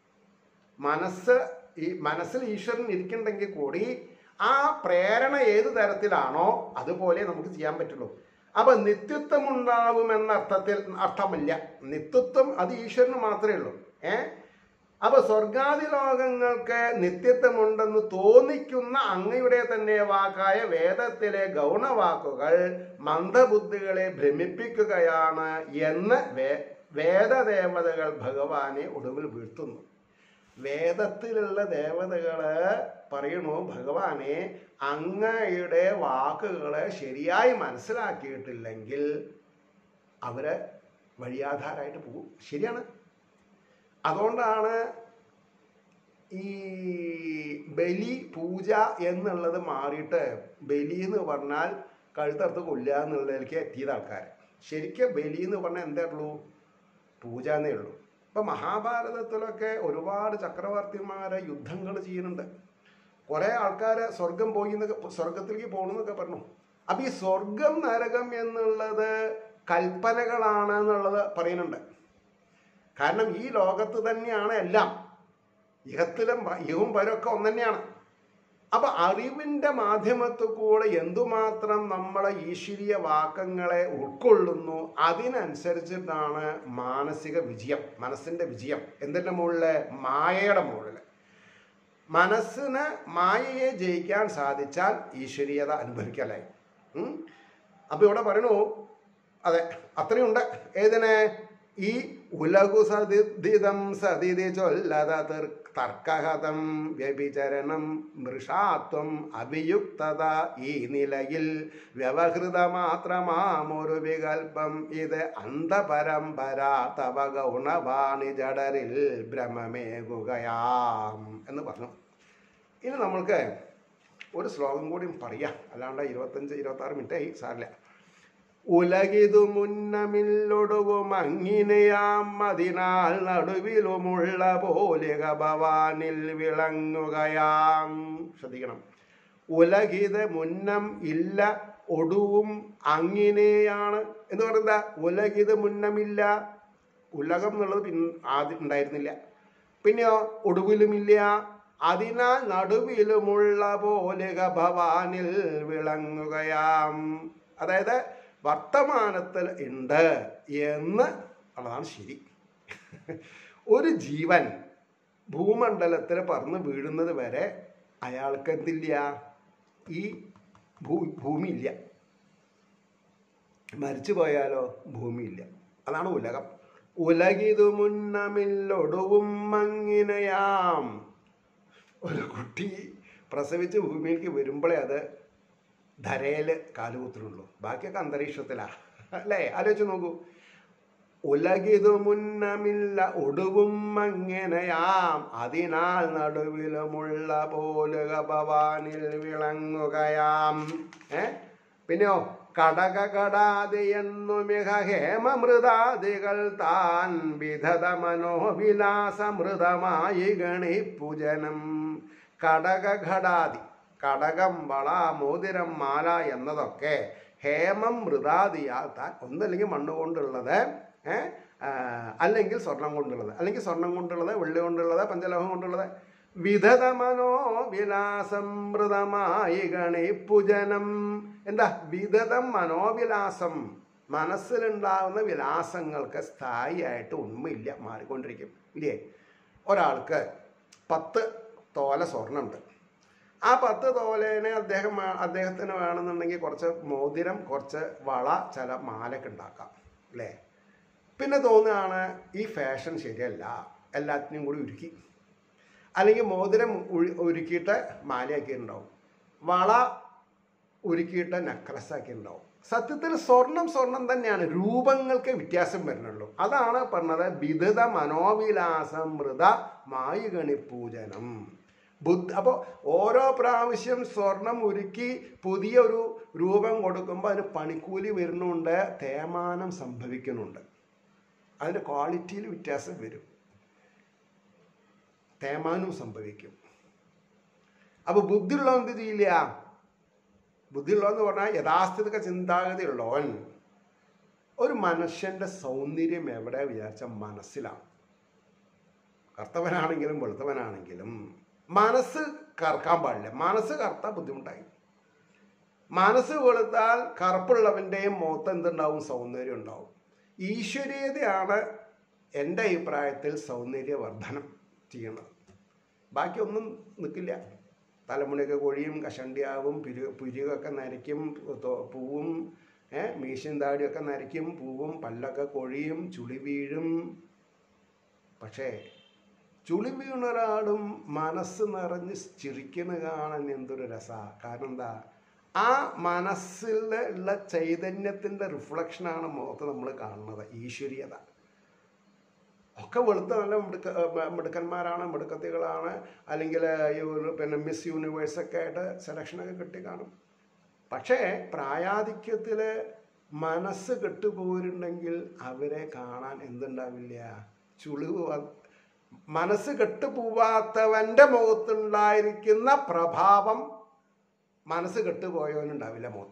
മനസ്സ് ഈ മനസ്സിൽ ഈശ്വരൻ ഇരിക്കുന്നുണ്ടെങ്കിൽ കൂടി ആ പ്രേരണ ഏത് തരത്തിലാണോ അതുപോലെ നമുക്ക് ചെയ്യാൻ പറ്റുള്ളൂ അപ്പൊ നിത്യത്വം ഉണ്ടാവുമെന്ന അർത്ഥത്തിൽ അർത്ഥമില്ല നിത്യത്വം അത് ഈശ്വരന് മാത്രമേ ഉള്ളൂ ഏ അപ്പൊ സ്വർഗാദി ലോകങ്ങൾക്ക് നിത്യത്വമുണ്ടെന്ന് തോന്നിക്കുന്ന അങ്ങയുടെ തന്നെ വാക്കായ വേദത്തിലെ ഗൗണവാക്കുകൾ മന്ദബുദ്ധികളെ ഭ്രമിപ്പിക്കുകയാണ് എന്ന് വേ വേദദേവതകൾ ഭഗവാനെ ഒടുവിൽ വീഴ്ത്തുന്നു വേദത്തിലുള്ള ദേവതകള് പറയണു ഭഗവാനെ അങ്ങയുടെ വാക്കുകളെ ശരിയായി മനസ്സിലാക്കിയിട്ടില്ലെങ്കിൽ അവര് വഴിയാധാരായിട്ട് പോകും ശരിയാണ് അതുകൊണ്ടാണ് ഈ ബലി പൂജ എന്നുള്ളത് മാറിയിട്ട് ബലി എന്ന് പറഞ്ഞാൽ കഴുത്തറുത്ത് കൊല്ലുക എന്നുള്ളതിലേക്ക് എത്തിയത് ആൾക്കാർ ശരിക്കും ബലി എന്ന് പറഞ്ഞാൽ എന്തേ ഉള്ളൂ പൂജ എന്നേ ഉള്ളൂ ഇപ്പം മഹാഭാരതത്തിലൊക്കെ ഒരുപാട് ചക്രവർത്തിമാരെ യുദ്ധങ്ങൾ ചെയ്യുന്നുണ്ട് കുറേ ആൾക്കാർ സ്വർഗം പോയി എന്നൊക്കെ സ്വർഗത്തിലേക്ക് പോകണമെന്നൊക്കെ പറഞ്ഞു അപ്പൊ ഈ സ്വർഗം നരകം എന്നുള്ളത് കൽപ്പനകളാണ് എന്നുള്ളത് പറയുന്നുണ്ട് കാരണം ഈ ലോകത്ത് തന്നെയാണ് എല്ലാം ഇഹത്തിലും പ- ഇഹവും പരമൊക്കെ ഒന്ന് തന്നെയാണ് അപ്പൊ അറിവിന്റെ മാധ്യമത്തിൽ കൂടെ എന്തുമാത്രം നമ്മളെ ഈശ്വരീയ വാക്കങ്ങളെ ഉൾക്കൊള്ളുന്നു അതിനനുസരിച്ചിട്ടാണ് മാനസിക വിജയം മനസ്സിന്റെ വിജയം എന്തിന്റെ മുകളില് മായയുടെ മുകളില് മനസ്സിന് മായയെ ജയിക്കാൻ സാധിച്ചാൽ ഈശ്വരീയത അനുഭവിക്കലായി ഉം. അപ്പൊ ഇവിടെ പറയണു അതെ അത്രയുണ്ട് ഏതിനെ ഈ ഉലകു സതിദിതം സതിഥി ചൊല്ലത തീർ- തർക്കഹതം വ്യഭിചരണം മൃഷാത്വം അഭിയുക്തത ഈ നിലയിൽ വ്യവഹൃത മാത്രമാമൊരു വികൽപ്പം ഇത് അന്ധപരമ്പര തവ ഗൗണവാണി ജഡരിൽ ഭ്രമമേകുകയാം എന്ന് പറഞ്ഞു ഇനി നമ്മൾക്ക് ഒരു ശ്ലോകം കൂടിയും പറയാം അല്ലാണ്ട് ഇരുപത്തഞ്ച് ഇരുപത്തി ആറ് മിനിറ്റ് ആയി സാറില്ല ഉലകിതു മുന്നമില്ലൊടുവും അങ്ങിനെയാം അതിനാൽ നടുവിലുമുള്ള പോലിക ഭവാനിൽ വിളങ്ങുകയാം ശ്രദ്ധിക്കണം ഉലകിത് മുന്നം ഇല്ല ഒടുവും അങ്ങിനെയാണ് എന്ന് പറയുന്നത് ഉലകിത് മുന്നമില്ല ഉലകം എന്നുള്ളത് പിൻ ആദ്യം ഉണ്ടായിരുന്നില്ല പിന്നെയോ ഒടുവിലുമില്ല അതിനാൽ നടുവിലുമുള്ള പോലിക ഭവാനിൽ വിളങ്ങുകയാം അതായത് വർത്തമാനത്തിൽ ഉണ്ട് എന്ന് ഉള്ളതാണ് ശരി ഒരു ജീവൻ ഭൂമണ്ഡലത്തിൽ പറന്ന് വീഴുന്നത് വരെ അയാൾക്ക് എന്തില്ല ഈ ഭൂ ഭൂമിയില്ല മരിച്ചു പോയാലോ ഭൂമിയില്ല അതാണ് ഉലകം ഉലകിതു മുന്നമില്ലൊടുവും മങ്ങിനയാം ഒരു കുട്ടി പ്രസവിച്ച് ഭൂമിയിലേക്ക് വരുമ്പോഴേ അത് ധരയിൽ കാലുകുത്തുന്നുള്ളൂ ബാക്കിയൊക്കെ അന്തരീക്ഷത്തിലാ അല്ലേ ആലോചിച്ച് നോക്കൂ ഉലകിതു മുന്നമില്ല ഒടുവും അങ്ങനെയാം അതിനാൽ നടുവിലുമുള്ള പോലുക ഭവാനിൽ വിളങ്ങുകയാം ഏ പിന്നെയോ കടക കടാതിയെന്നു മിക ഹേമമൃതാദികൾ താൻ വിധത മനോവിലാസമൃതമായി ഗണിപ്പുജനം കടക ഘടാതി കടകം വള മോതിരം മാല എന്നതൊക്കെ ഹേമം മൃതാദിയാൽ താൻ ഒന്നല്ലെങ്കിൽ മണ്ണ് കൊണ്ടുള്ളത് ഏ, ആ, അല്ലെങ്കിൽ സ്വർണം കൊണ്ടുള്ളത് അല്ലെങ്കിൽ സ്വർണം കൊണ്ടുള്ളത് വെള്ളി കൊണ്ടുള്ളത് പഞ്ചലോഹം കൊണ്ടുള്ളത് വിധത മനോവിലാസമൃതമായി ഗണിപ്പുജനം എന്താ വിധതം മനോവിലാസം മനസ്സിലുണ്ടാകുന്ന വിലാസങ്ങൾക്ക് സ്ഥായിയായിട്ട് ഉണ്മയില്ല മാറിക്കൊണ്ടിരിക്കും ഇല്ലേ ഒരാൾക്ക് പത്ത് തോല സ്വർണ്ണമുണ്ട് ആ പത്ത് തോലേനെ അദ്ദേഹം വേ- അദ്ദേഹത്തിന് വേണമെന്നുണ്ടെങ്കിൽ കുറച്ച് മോതിരം കുറച്ച് വള ചില മാലയൊക്കെ ഉണ്ടാക്കാം അല്ലേ പിന്നെ തോന്നുകയാണ് ഈ ഫാഷൻ ശരിയല്ല എല്ലാത്തിനും കൂടി ഉരുക്കി അല്ലെങ്കിൽ മോതിരം ഉഴി- ഉരുക്കിയിട്ട് മാലയാക്കിയിട്ടുണ്ടാവും വള ഉരുക്കിയിട്ട് നെക്ലസ് ആക്കിയിട്ടുണ്ടാവും സത്യത്തിൽ സ്വർണം സ്വർണം തന്നെയാണ് രൂപങ്ങൾക്ക് വ്യത്യാസം വരുന്നുള്ളൂ അതാണ് പറഞ്ഞത് വിധത മനോവിലാസം മൃത മായുഗണി പൂജനം ബുദ്ധ അപ്പോൾ ഓരോ പ്രാവശ്യം സ്വർണം ഉരുക്കി പുതിയൊരു രൂപം കൊടുക്കുമ്പോൾ അതിന് പണിക്കൂലി വരുന്നുണ്ട് തേമാനം സംഭവിക്കുന്നുണ്ട് അതിൻ്റെ ക്വാളിറ്റിയിൽ വ്യത്യാസം വരും തേമാനം സംഭവിക്കും അപ്പോൾ ബുദ്ധിയുള്ള എന്ത് ചെയ്യില്ല ബുദ്ധിയുള്ളതെന്ന് പറഞ്ഞാൽ യഥാസ്ഥിതിക ചിന്താഗതി ഉള്ളവൻ ഒരു മനുഷ്യന്റെ സൗന്ദര്യം എവിടെ വിചാരിച്ച മനസ്സിലാണ് കറുത്തവനാണെങ്കിലും വെളുത്തവനാണെങ്കിലും മനസ്സ് കറക്കാൻ പാടില്ല മനസ്സ് കറുത്താൽ ബുദ്ധിമുട്ടായി മനസ്സ് വെളുത്താൽ കറുപ്പുള്ളവൻ്റെയും മുഖത്ത് എന്തുണ്ടാവും സൗന്ദര്യം ഉണ്ടാവും ഈശ്വരീയതയാണ് എൻ്റെ അഭിപ്രായത്തിൽ സൗന്ദര്യവർദ്ധനം ചെയ്യണത് ബാക്കിയൊന്നും നിൽക്കില്ല തലമുടിയൊക്കെ കൊഴിയും കഷണ്ടിയാവും പിരു പുരുകൊക്കെ നരയ്ക്കും തൊ- പൂവും ഏ മീശയും താടിയൊക്കെ നരയ്ക്കും പൂവും പല്ലൊക്കെ കൊഴിയും ചുളി വീഴും പക്ഷേ ചുളി വീണ ഒരാളും മനസ്സ് നിറഞ്ഞ് ചിരിക്കുന്ന കാണാൻ എന്തൊരു രസമാണ് കാരണം എന്താ ആ മനസ്സിൽ ഉള്ള ചൈതന്യത്തിൻ്റെ റിഫ്ലക്ഷനാണ് മുഖത്ത് നമ്മൾ കാണുന്നത് ഈശ്വരീയത ഒക്കെ വെളുത്ത നല്ല മിടുക്ക ഏർ മിടുക്കന്മാരാണ് മിടുക്കത്തികളാണ് അല്ലെങ്കിൽ ഈ ഒരു പിന്നെ മിസ് യൂണിവേഴ്സൊക്കെ ആയിട്ട് സെലക്ഷനൊക്കെ കിട്ടി കാണും പക്ഷേ പ്രായാധിക്യത്തിൽ മനസ്സ് കെട്ടുപോയിട്ടുണ്ടെങ്കിൽ അവരെ കാണാൻ എന്തുണ്ടാവില്ല ചുളിവ് വ- മനസ്സ് കെട്ടുപോവാത്തവൻ്റെ മുഖത്തുണ്ടായിരിക്കുന്ന പ്രഭാവം മനസ്സ് കെട്ടുപോയവനുണ്ടാവില്ല മുഖത്ത്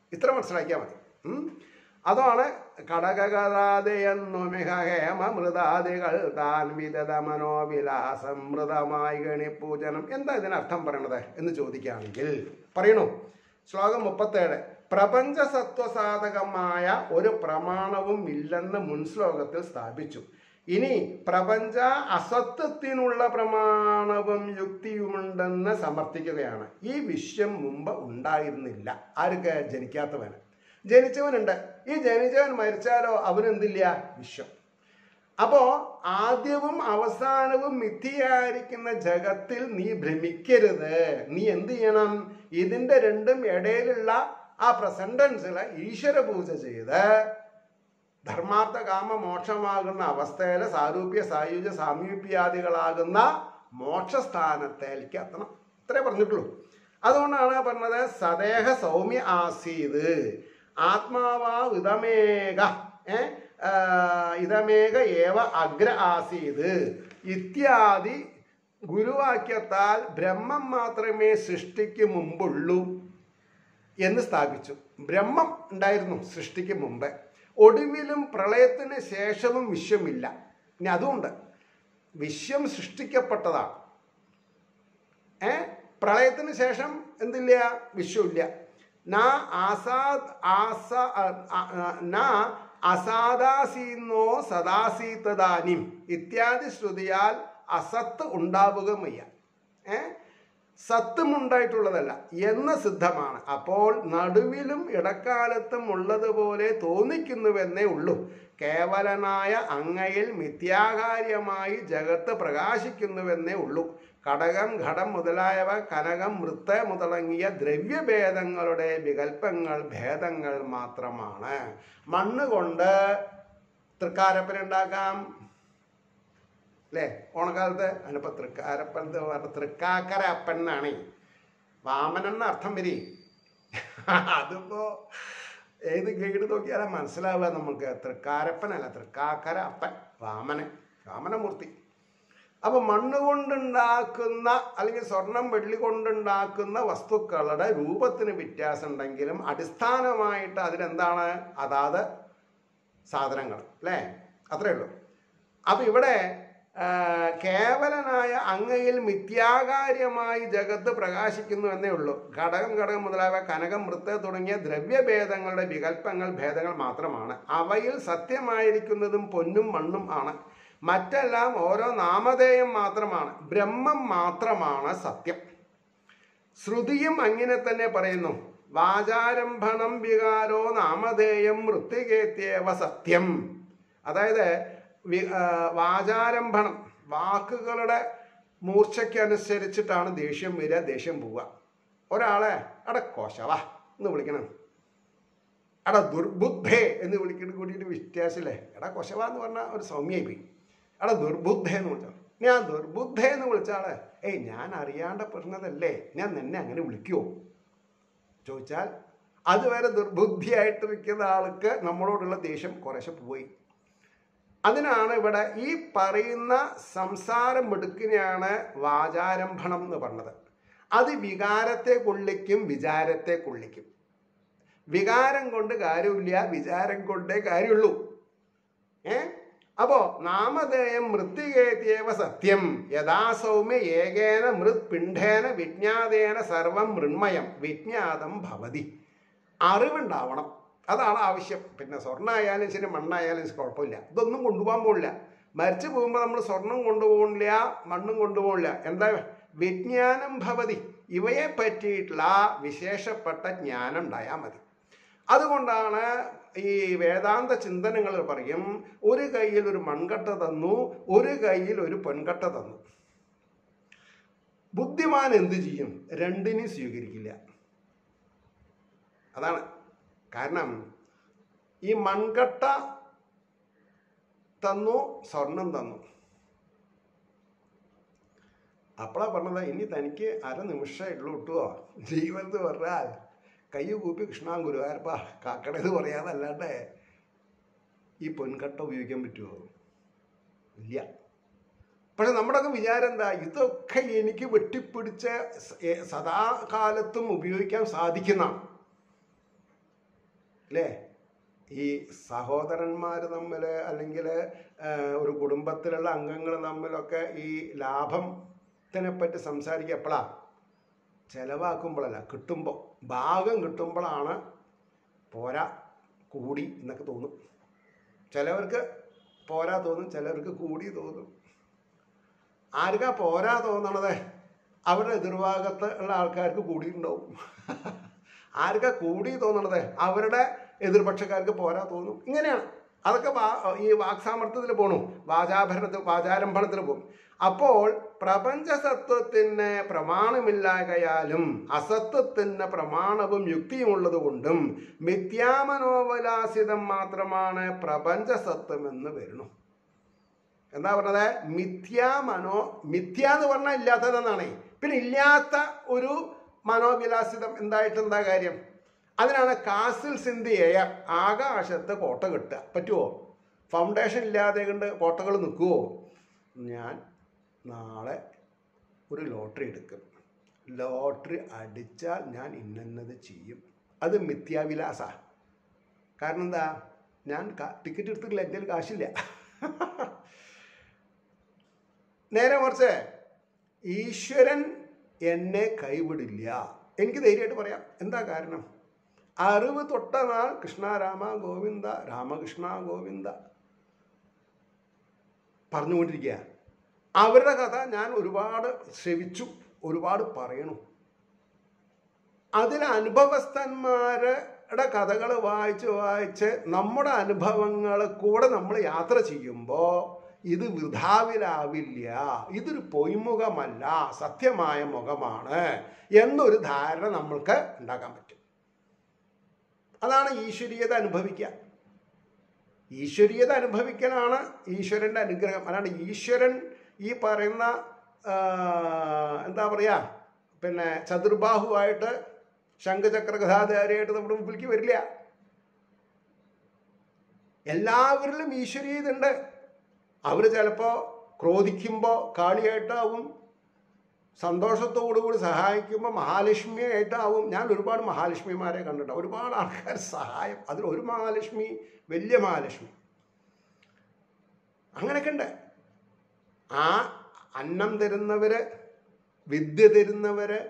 ഇത്ര മനസ്സിലാക്കിയാൽ മതി ഉം. അതാണ് കടകകരാതയെന്നുമിഹ ഹേമ മൃതാദികൾ താൻ വിദത മനോവിലാസം മൃതമായി ഗണിപൂജനം എന്താ ഇതിനർത്ഥം പറയണത് എന്ന് ചോദിക്കുകയാണെങ്കിൽ പറയണു ശ്ലോകം മുപ്പത്തേഴ് പ്രപഞ്ച സത്വസാധകമായ ഒരു പ്രമാണവും ഇല്ലെന്ന് മുൻ ശ്ലോകത്തിൽ സ്ഥാപിച്ചു ഇനി പ്രപഞ്ച അസത്വത്തിനുള്ള പ്രമാണവും യുക്തിയുമുണ്ടെന്ന് സമർത്ഥിക്കുകയാണ് ഈ വിശ്വം മുമ്പ് ഉണ്ടായിരുന്നില്ല ആർക്ക് ജനിക്കാത്തവന് ജനിച്ചവനുണ്ട് ഈ ജനിച്ചവൻ മരിച്ചാലോ അവനെന്തില്ല വിശ്വം അപ്പോ ആദ്യവും അവസാനവും മിഥ്യയായിരിക്കുന്ന ജഗത്തിൽ നീ ഭ്രമിക്കരുത് നീ എന്ത് ചെയ്യണം ഇതിന്റെ രണ്ടും ഇടയിലുള്ള ആ പ്രസന്റൻസിൽ ഈശ്വര പൂജ ചെയ്ത് ധർമാർത്ഥ കാമ മോക്ഷമാകുന്ന അവസ്ഥയിലെ സാരൂപ്യ സായുജ്യ സാമീപ്യാദികളാകുന്ന മോക്ഷസ്ഥാനത്തേക്ക് എത്തണം ഇത്രേ പറഞ്ഞിട്ടുള്ളൂ അതുകൊണ്ടാണ് പറഞ്ഞത് സദേഹ സൗമ്യ ആസീത് ആത്മാവാ ഇതമേക ഏ ആ, ഇതമേക ഏവ അഗ്ര ആസീത് ഇത്യാദി ഗുരുവാക്യത്താൽ ബ്രഹ്മം മാത്രമേ സൃഷ്ടിക്ക് മുമ്പുള്ളൂ എന്ന് സ്ഥാപിച്ചു ബ്രഹ്മം ഉണ്ടായിരുന്നു സൃഷ്ടിക്ക് മുമ്പ് ഒടുവിലും പ്രളയത്തിന് ശേഷവും വിശ്വമില്ല ഇനി അതുകൊണ്ട് വിശ്വം സൃഷ്ടിക്കപ്പെട്ടതാണ് ഏ പ്രളയത്തിന് ശേഷം എന്തില്ല വിശ്വമില്ല നാ ആസാദ് ആസ അ- അ- നാ അസാദാസീന്നോ സദാസീതദാനിം ഇത്യാദി ശ്രുതിയാൽ അസത്ത് ഉണ്ടാവുക വയ്യ ഏ സത്തും ഉണ്ടായിട്ടുള്ളതല്ല എന്ന് സിദ്ധമാണ് അപ്പോൾ നടുവിലും ഇടക്കാലത്തും ഉള്ളതുപോലെ തോന്നിക്കുന്നുവെന്നേ ഉള്ളൂ കേവലനായ അങ്ങയിൽ മിഥ്യാകാര്യമായി ജഗത്ത് പ്രകാശിക്കുന്നുവെന്നേ ഉള്ളൂ കടകം ഘടം മുതലായവ കനകം മൃത്ത് മുതലങ്ങിയ ദ്രവ്യഭേദങ്ങളുടെ വികല്പങ്ങൾ ഭേദങ്ങൾ മാത്രമാണ് മണ്ണ് കൊണ്ട് തൃക്കാരപ്പനുണ്ടാക്കാം അല്ലേ ഓണക്കാലത്ത് അതിനിപ്പോൾ തൃക്കാരപ്പൻ എന്ന് പറഞ്ഞ തൃക്കാക്കര അപ്പൻ എന്നാണ് വാമനൻ എന്ന അർത്ഥം വരി അതിപ്പോ ഏത് ഗൈഡ് നോക്കിയാലും മനസ്സിലാവുക നമുക്ക് തൃക്കാരപ്പനല്ല തൃക്കാക്കര അപ്പൻ വാമനൻ വാമനമൂർത്തി അപ്പൊ മണ്ണ് കൊണ്ടുണ്ടാക്കുന്ന അല്ലെങ്കിൽ സ്വർണം വെള്ളി കൊണ്ടുണ്ടാക്കുന്ന വസ്തുക്കളുടെ രൂപത്തിന് വ്യത്യാസം ഉണ്ടെങ്കിലും അടിസ്ഥാനമായിട്ട് അതിനെന്താണ് അതാത് സാധനങ്ങൾ അല്ലേ അത്രേ ഉള്ളൂ അപ്പൊ ഇവിടെ ആ, കേവലനായ അങ്ങയിൽ മിഥ്യാകാര്യമായി ജഗത്ത് പ്രകാശിക്കുന്നു എന്നേ ഉള്ളൂ ഘടകം ഘടകം മുതലായവ കനകം മൃത്ത് തുടങ്ങിയ ദ്രവ്യഭേദങ്ങളുടെ വികല്പങ്ങൾ ഭേദങ്ങൾ മാത്രമാണ് അവയിൽ സത്യമായിരിക്കുന്നതും പൊന്നും മണ്ണും ആണ് മറ്റെല്ലാം ഓരോ നാമധേയം മാത്രമാണ് ബ്രഹ്മം മാത്രമാണ് സത്യം ശ്രുതിയും അങ്ങനെ തന്നെ പറയുന്നു വാചാരംഭണം വികാരോ നാമധേയം മൃത്യുകേത്യവ സത്യം അതായത് വി- ആ, വാചാരംഭണം വാക്കുകളുടെ മൂർച്ചയ്ക്കനുസരിച്ചിട്ടാണ് ദേഷ്യം വരിക ദേഷ്യം പോവുക ഒരാളെ അട കോശവാ എന്ന് വിളിക്കണം എടാ ദുർബുദ്ധേ എന്ന് വിളിക്കുന്ന കൂടിയിട്ട് വ്യത്യാസമില്ലേ എടാ കൊശവ എന്ന് പറഞ്ഞാൽ ഒരു സൗമ്യായി പോയി എടാ ദുർബുദ്ധേ എന്ന് വിളിച്ചാൽ ഞാൻ ദുർബുദ്ധേ എന്ന് വിളിച്ചാളെ ഏയ് ഞാൻ അറിയാണ്ട് പറഞ്ഞതല്ലേ ഞാൻ നിന്നെ അങ്ങനെ വിളിക്കുമോ ചോദിച്ചാൽ അതുവരെ ദുർബുദ്ധിയായിട്ടിരിക്കുന്ന ആൾക്ക് നമ്മളോടുള്ള ദേഷ്യം കുറേശ്ശെ പോയി അതിനാണ് ഇവിടെ ഈ പറയുന്ന സംസാരം എടുക്കിനെയാണ് വാചാരംഭണം എന്ന് പറഞ്ഞത് അത് വികാരത്തെ കൊള്ളിക്കും വിചാരത്തെ കൊള്ളിക്കും വികാരം കൊണ്ട് കാര്യമില്ല വിചാരം കൊണ്ടേ കാര്യമുള്ളൂ ഏ അപ്പോ നാമധേയം മൃത്യുകേത്യവ സത്യം യഥാ സൗമ്യ ഏകേന മൃത് പിണ്ഡേന വിജ്ഞാതേന സർവം മൃണ്മയം വിജ്ഞാതം ഭവതി അറിവുണ്ടാവണം അതാണ് ആവശ്യം പിന്നെ സ്വർണ്ണമായാലും ശരി മണ്ണായാലും ശരി കുഴപ്പമില്ല ഇതൊന്നും കൊണ്ടുപോകാൻ പോകില്ല മരിച്ചു പോകുമ്പോൾ നമ്മൾ സ്വർണം കൊണ്ടുപോകില്ല മണ്ണും കൊണ്ടുപോകില്ല എന്താ വിജ്ഞാനം ഭവതി ഇവയെ പറ്റിയിട്ടുള്ള വിശേഷപ്പെട്ട ജ്ഞാനം ഉണ്ടായാൽ മതി അതുകൊണ്ടാണ് ഈ വേദാന്ത ചിന്തനങ്ങൾ പറയും ഒരു കയ്യിൽ ഒരു മൺകട്ട തന്നു ഒരു കയ്യിൽ ഒരു പൊൻകട്ട തന്നു ബുദ്ധിമാൻ എന്ത് ചെയ്യും രണ്ടിനെയും സ്വീകരിക്കില്ല അതാണ് കാരണം ഈ മൺകട്ട തന്നു സ്വർണം തന്നു അപ്പോഴാ പറഞ്ഞത് ഇനി തനിക്ക് അരനിമിഷമേ ഉള്ളൂ കിട്ടുമോ ജീവനത്ത് പറഞ്ഞാൽ കൈ കൂപ്പി കൃഷ്ണാൻ ഗുരുവായൂരപ്പ കാക്കടേത് പറയാതല്ലാണ്ട് ഈ പൊൻകട്ട ഉപയോഗിക്കാൻ പറ്റുമോ ഇല്ല പക്ഷെ നമ്മുടെയൊക്കെ വിചാരം എന്താ ഇതൊക്കെ എനിക്ക് വെട്ടിപ്പിടിച്ച് സ- ഏ- സദാകാലത്തും ഉപയോഗിക്കാൻ സാധിക്കുന്നതാണ് അല്ലേ ഈ സഹോദരന്മാർ തമ്മിൽ അല്ലെങ്കിൽ ഒരു കുടുംബത്തിലുള്ള അംഗങ്ങൾ തമ്മിലൊക്കെ ഈ ലാഭത്തിനെ പറ്റി സംസാരിക്കുക എപ്പോഴാണ് ചിലവാക്കുമ്പോഴല്ല കിട്ടുമ്പോൾ ഭാഗം കിട്ടുമ്പോഴാണ് പോരാ കൂടി എന്നൊക്കെ തോന്നും ചിലവർക്ക് പോരാ തോന്നും ചിലർക്ക് കൂടി തോന്നും ആർക്കാ പോരാ തോന്നണത് അവരുടെ എതിർഭാഗത്ത് ഉള്ള ആൾക്കാർക്ക് കൂടിയിട്ടുണ്ടാവും ആർക്കാ കൂടി തോന്നണത് അവരുടെ എതിർപക്ഷക്കാർക്ക് പോരാ തോന്നും ഇങ്ങനെയാണ് അതൊക്കെ വാ- ഈ വാക്സാമർത്ഥ്യത്തിൽ പോണു വാചാഭരണത്തിൽ വാചാരംഭണത്തിൽ പോകും അപ്പോൾ പ്രപഞ്ചസത്വത്തിന് പ്രമാണമില്ലാകയാലും അസത്വത്തിന് പ്രമാണവും യുക്തിയുമുള്ളത് കൊണ്ടും മിഥ്യാമനോവലാസിതം മാത്രമാണ് പ്രപഞ്ചസത്വം എന്ന് വരുന്നു എന്താ പറഞ്ഞത് മിഥ്യാ മനോ മിഥ്യ എന്ന് പറഞ്ഞാൽ ഇല്ലാത്തതെന്നാണ് പിന്നെ ഇല്ലാത്ത ഒരു മനോവിലാസിതം എന്തായിട്ട് എന്താ കാര്യം അതിനാണ് കാസിൽ സിന്ധി എയർ ആകാശത്ത് കോട്ട കെട്ടുക പറ്റുമോ ഫൗണ്ടേഷൻ ഇല്ലാതെ കൊണ്ട് കോട്ടകൾ നിൽക്കുമോ ഞാൻ നാളെ ഒരു ലോട്ടറി എടുക്കും ലോട്ടറി അടിച്ചാൽ ഞാൻ ഇന്നത് ചെയ്യും അത് മിഥ്യാവിലാസ കാരണം എന്താ ഞാൻ കാ- ടിക്കറ്റ് എടുത്തിട്ടില്ല എൻ്റെ കയ്യിൽ കാശില്ല നേരെ മറിച്ച് ഈശ്വരൻ എന്നെ കൈവിടില്ല എനിക്ക് ധൈര്യമായിട്ട് പറയാം എന്താ കാരണം അറിവ് തൊട്ട നാൾ കൃഷ്ണ രാമ ഗോവിന്ദ രാമകൃഷ്ണ ഗോവിന്ദ പറഞ്ഞുകൊണ്ടിരിക്കുക അവരുടെ കഥ ഞാൻ ഒരുപാട് ശ്രവിച്ചു ഒരുപാട് പറയണു അതിൽ അനുഭവസ്ഥന്മാരുടെ കഥകൾ വായിച്ച് വായിച്ച് നമ്മുടെ അനുഭവങ്ങൾ കൂടെ നമ്മൾ യാത്ര ചെയ്യുമ്പോൾ ഇത് വൃഥാവിലാവില്ല ഇതൊരു പൊയ്മുഖമല്ല സത്യമായ മുഖമാണ് എന്നൊരു ധാരണ നമ്മൾക്ക് ഉണ്ടാക്കാൻ പറ്റും അതാണ് ഈശ്വരീയത അനുഭവിക്കുക ഈശ്വരീയത അനുഭവിക്കലാണ് ഈശ്വരൻ്റെ അനുഗ്രഹം അല്ലാണ്ട് ഈശ്വരൻ ഈ പറയുന്ന ആ, എന്താ പറയുക പിന്നെ ചതുർബാഹുവായിട്ട് ശംഖചക്ര ഗതാധാരിയായിട്ട് നമ്മുടെ മുമ്പിലേക്ക് വരില്ല എല്ലാവരിലും ഈശ്വരീയത ഉണ്ട് അവർ ചിലപ്പോൾ ക്രോധിക്കുമ്പോൾ കാളിയായിട്ടാവും സന്തോഷത്തോടു കൂടി സഹായിക്കുമ്പോൾ മഹാലക്ഷ്മിയായിട്ടാവും ഞാൻ ഒരുപാട് മഹാലക്ഷ്മിമാരെ കണ്ടിട്ടുണ്ട് ഒരുപാട് ആൾക്കാർ സഹായം അതിൽ ഒരു മഹാലക്ഷ്മി വലിയ മഹാലക്ഷ്മി അങ്ങനെയൊക്കെ ഉണ്ട് ആ അന്നം തരുന്നവര് വിദ്യ തരുന്നവര്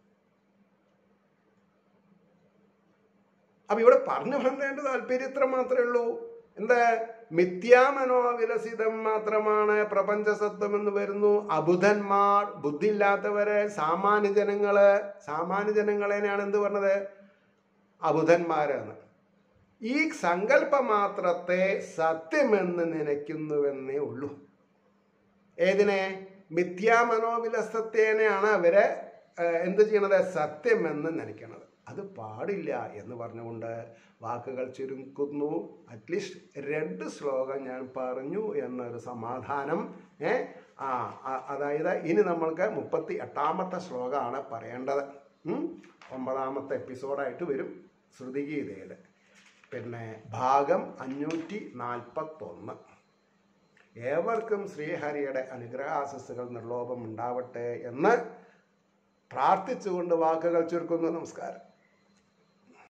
അപ്പൊ ഇവിടെ പറഞ്ഞു വന്നതിന്റെ താല്പര്യം ഇത്ര മാത്രമേ ഉള്ളൂ എന്താ മിഥ്യാമനോവിലസിതം മാത്രമാണ് പ്രപഞ്ചസത്വം എന്ന് വരുന്നു അബുധന്മാർ ബുദ്ധിയില്ലാത്തവര് സാമാന്യ ജനങ്ങള് സാമാന്യ ജനങ്ങളെയാണ് എന്ത് പറഞ്ഞത് അബുധന്മാരെന്ന് ഈ സങ്കല്പ മാത്രത്തെ സത്യമെന്ന് നനയ്ക്കുന്നുവെന്നേ ഉള്ളൂ ഏതിനെ മിഥ്യാമനോവിലസത്തേനെയാണ് അവരെ ഏഹ്, എന്ത് ചെയ്യണത് സത്യമെന്ന് നനയ്ക്കണത് അത് പാടില്ല എന്ന് പറഞ്ഞുകൊണ്ട് വാക്കുകൾ ചുരുക്കുന്നു അറ്റ്ലീസ്റ്റ് രണ്ട് ശ്ലോകം ഞാൻ പറഞ്ഞു എന്നൊരു സമാധാനം ഏ ആ ആ- അതായത് ഇനി നമ്മൾക്ക് മുപ്പത്തി എട്ടാമത്തെ ശ്ലോകമാണ് പറയേണ്ടത് ഉം? ഒമ്പതാമത്തെ എപ്പിസോഡായിട്ട് വരും ശ്രുതിഗീതയിൽ പിന്നെ ഭാഗം അഞ്ഞൂറ്റി നാൽപ്പത്തൊന്ന് ഏവർക്കും ശ്രീഹരിയുടെ അനുഗ്രഹാശസ്സുകൾ നിർലോഭം ഉണ്ടാവട്ടെ എന്ന് പ്രാർത്ഥിച്ചുകൊണ്ട് വാക്കുകൾ ചുരുക്കുന്നു നമസ്കാരം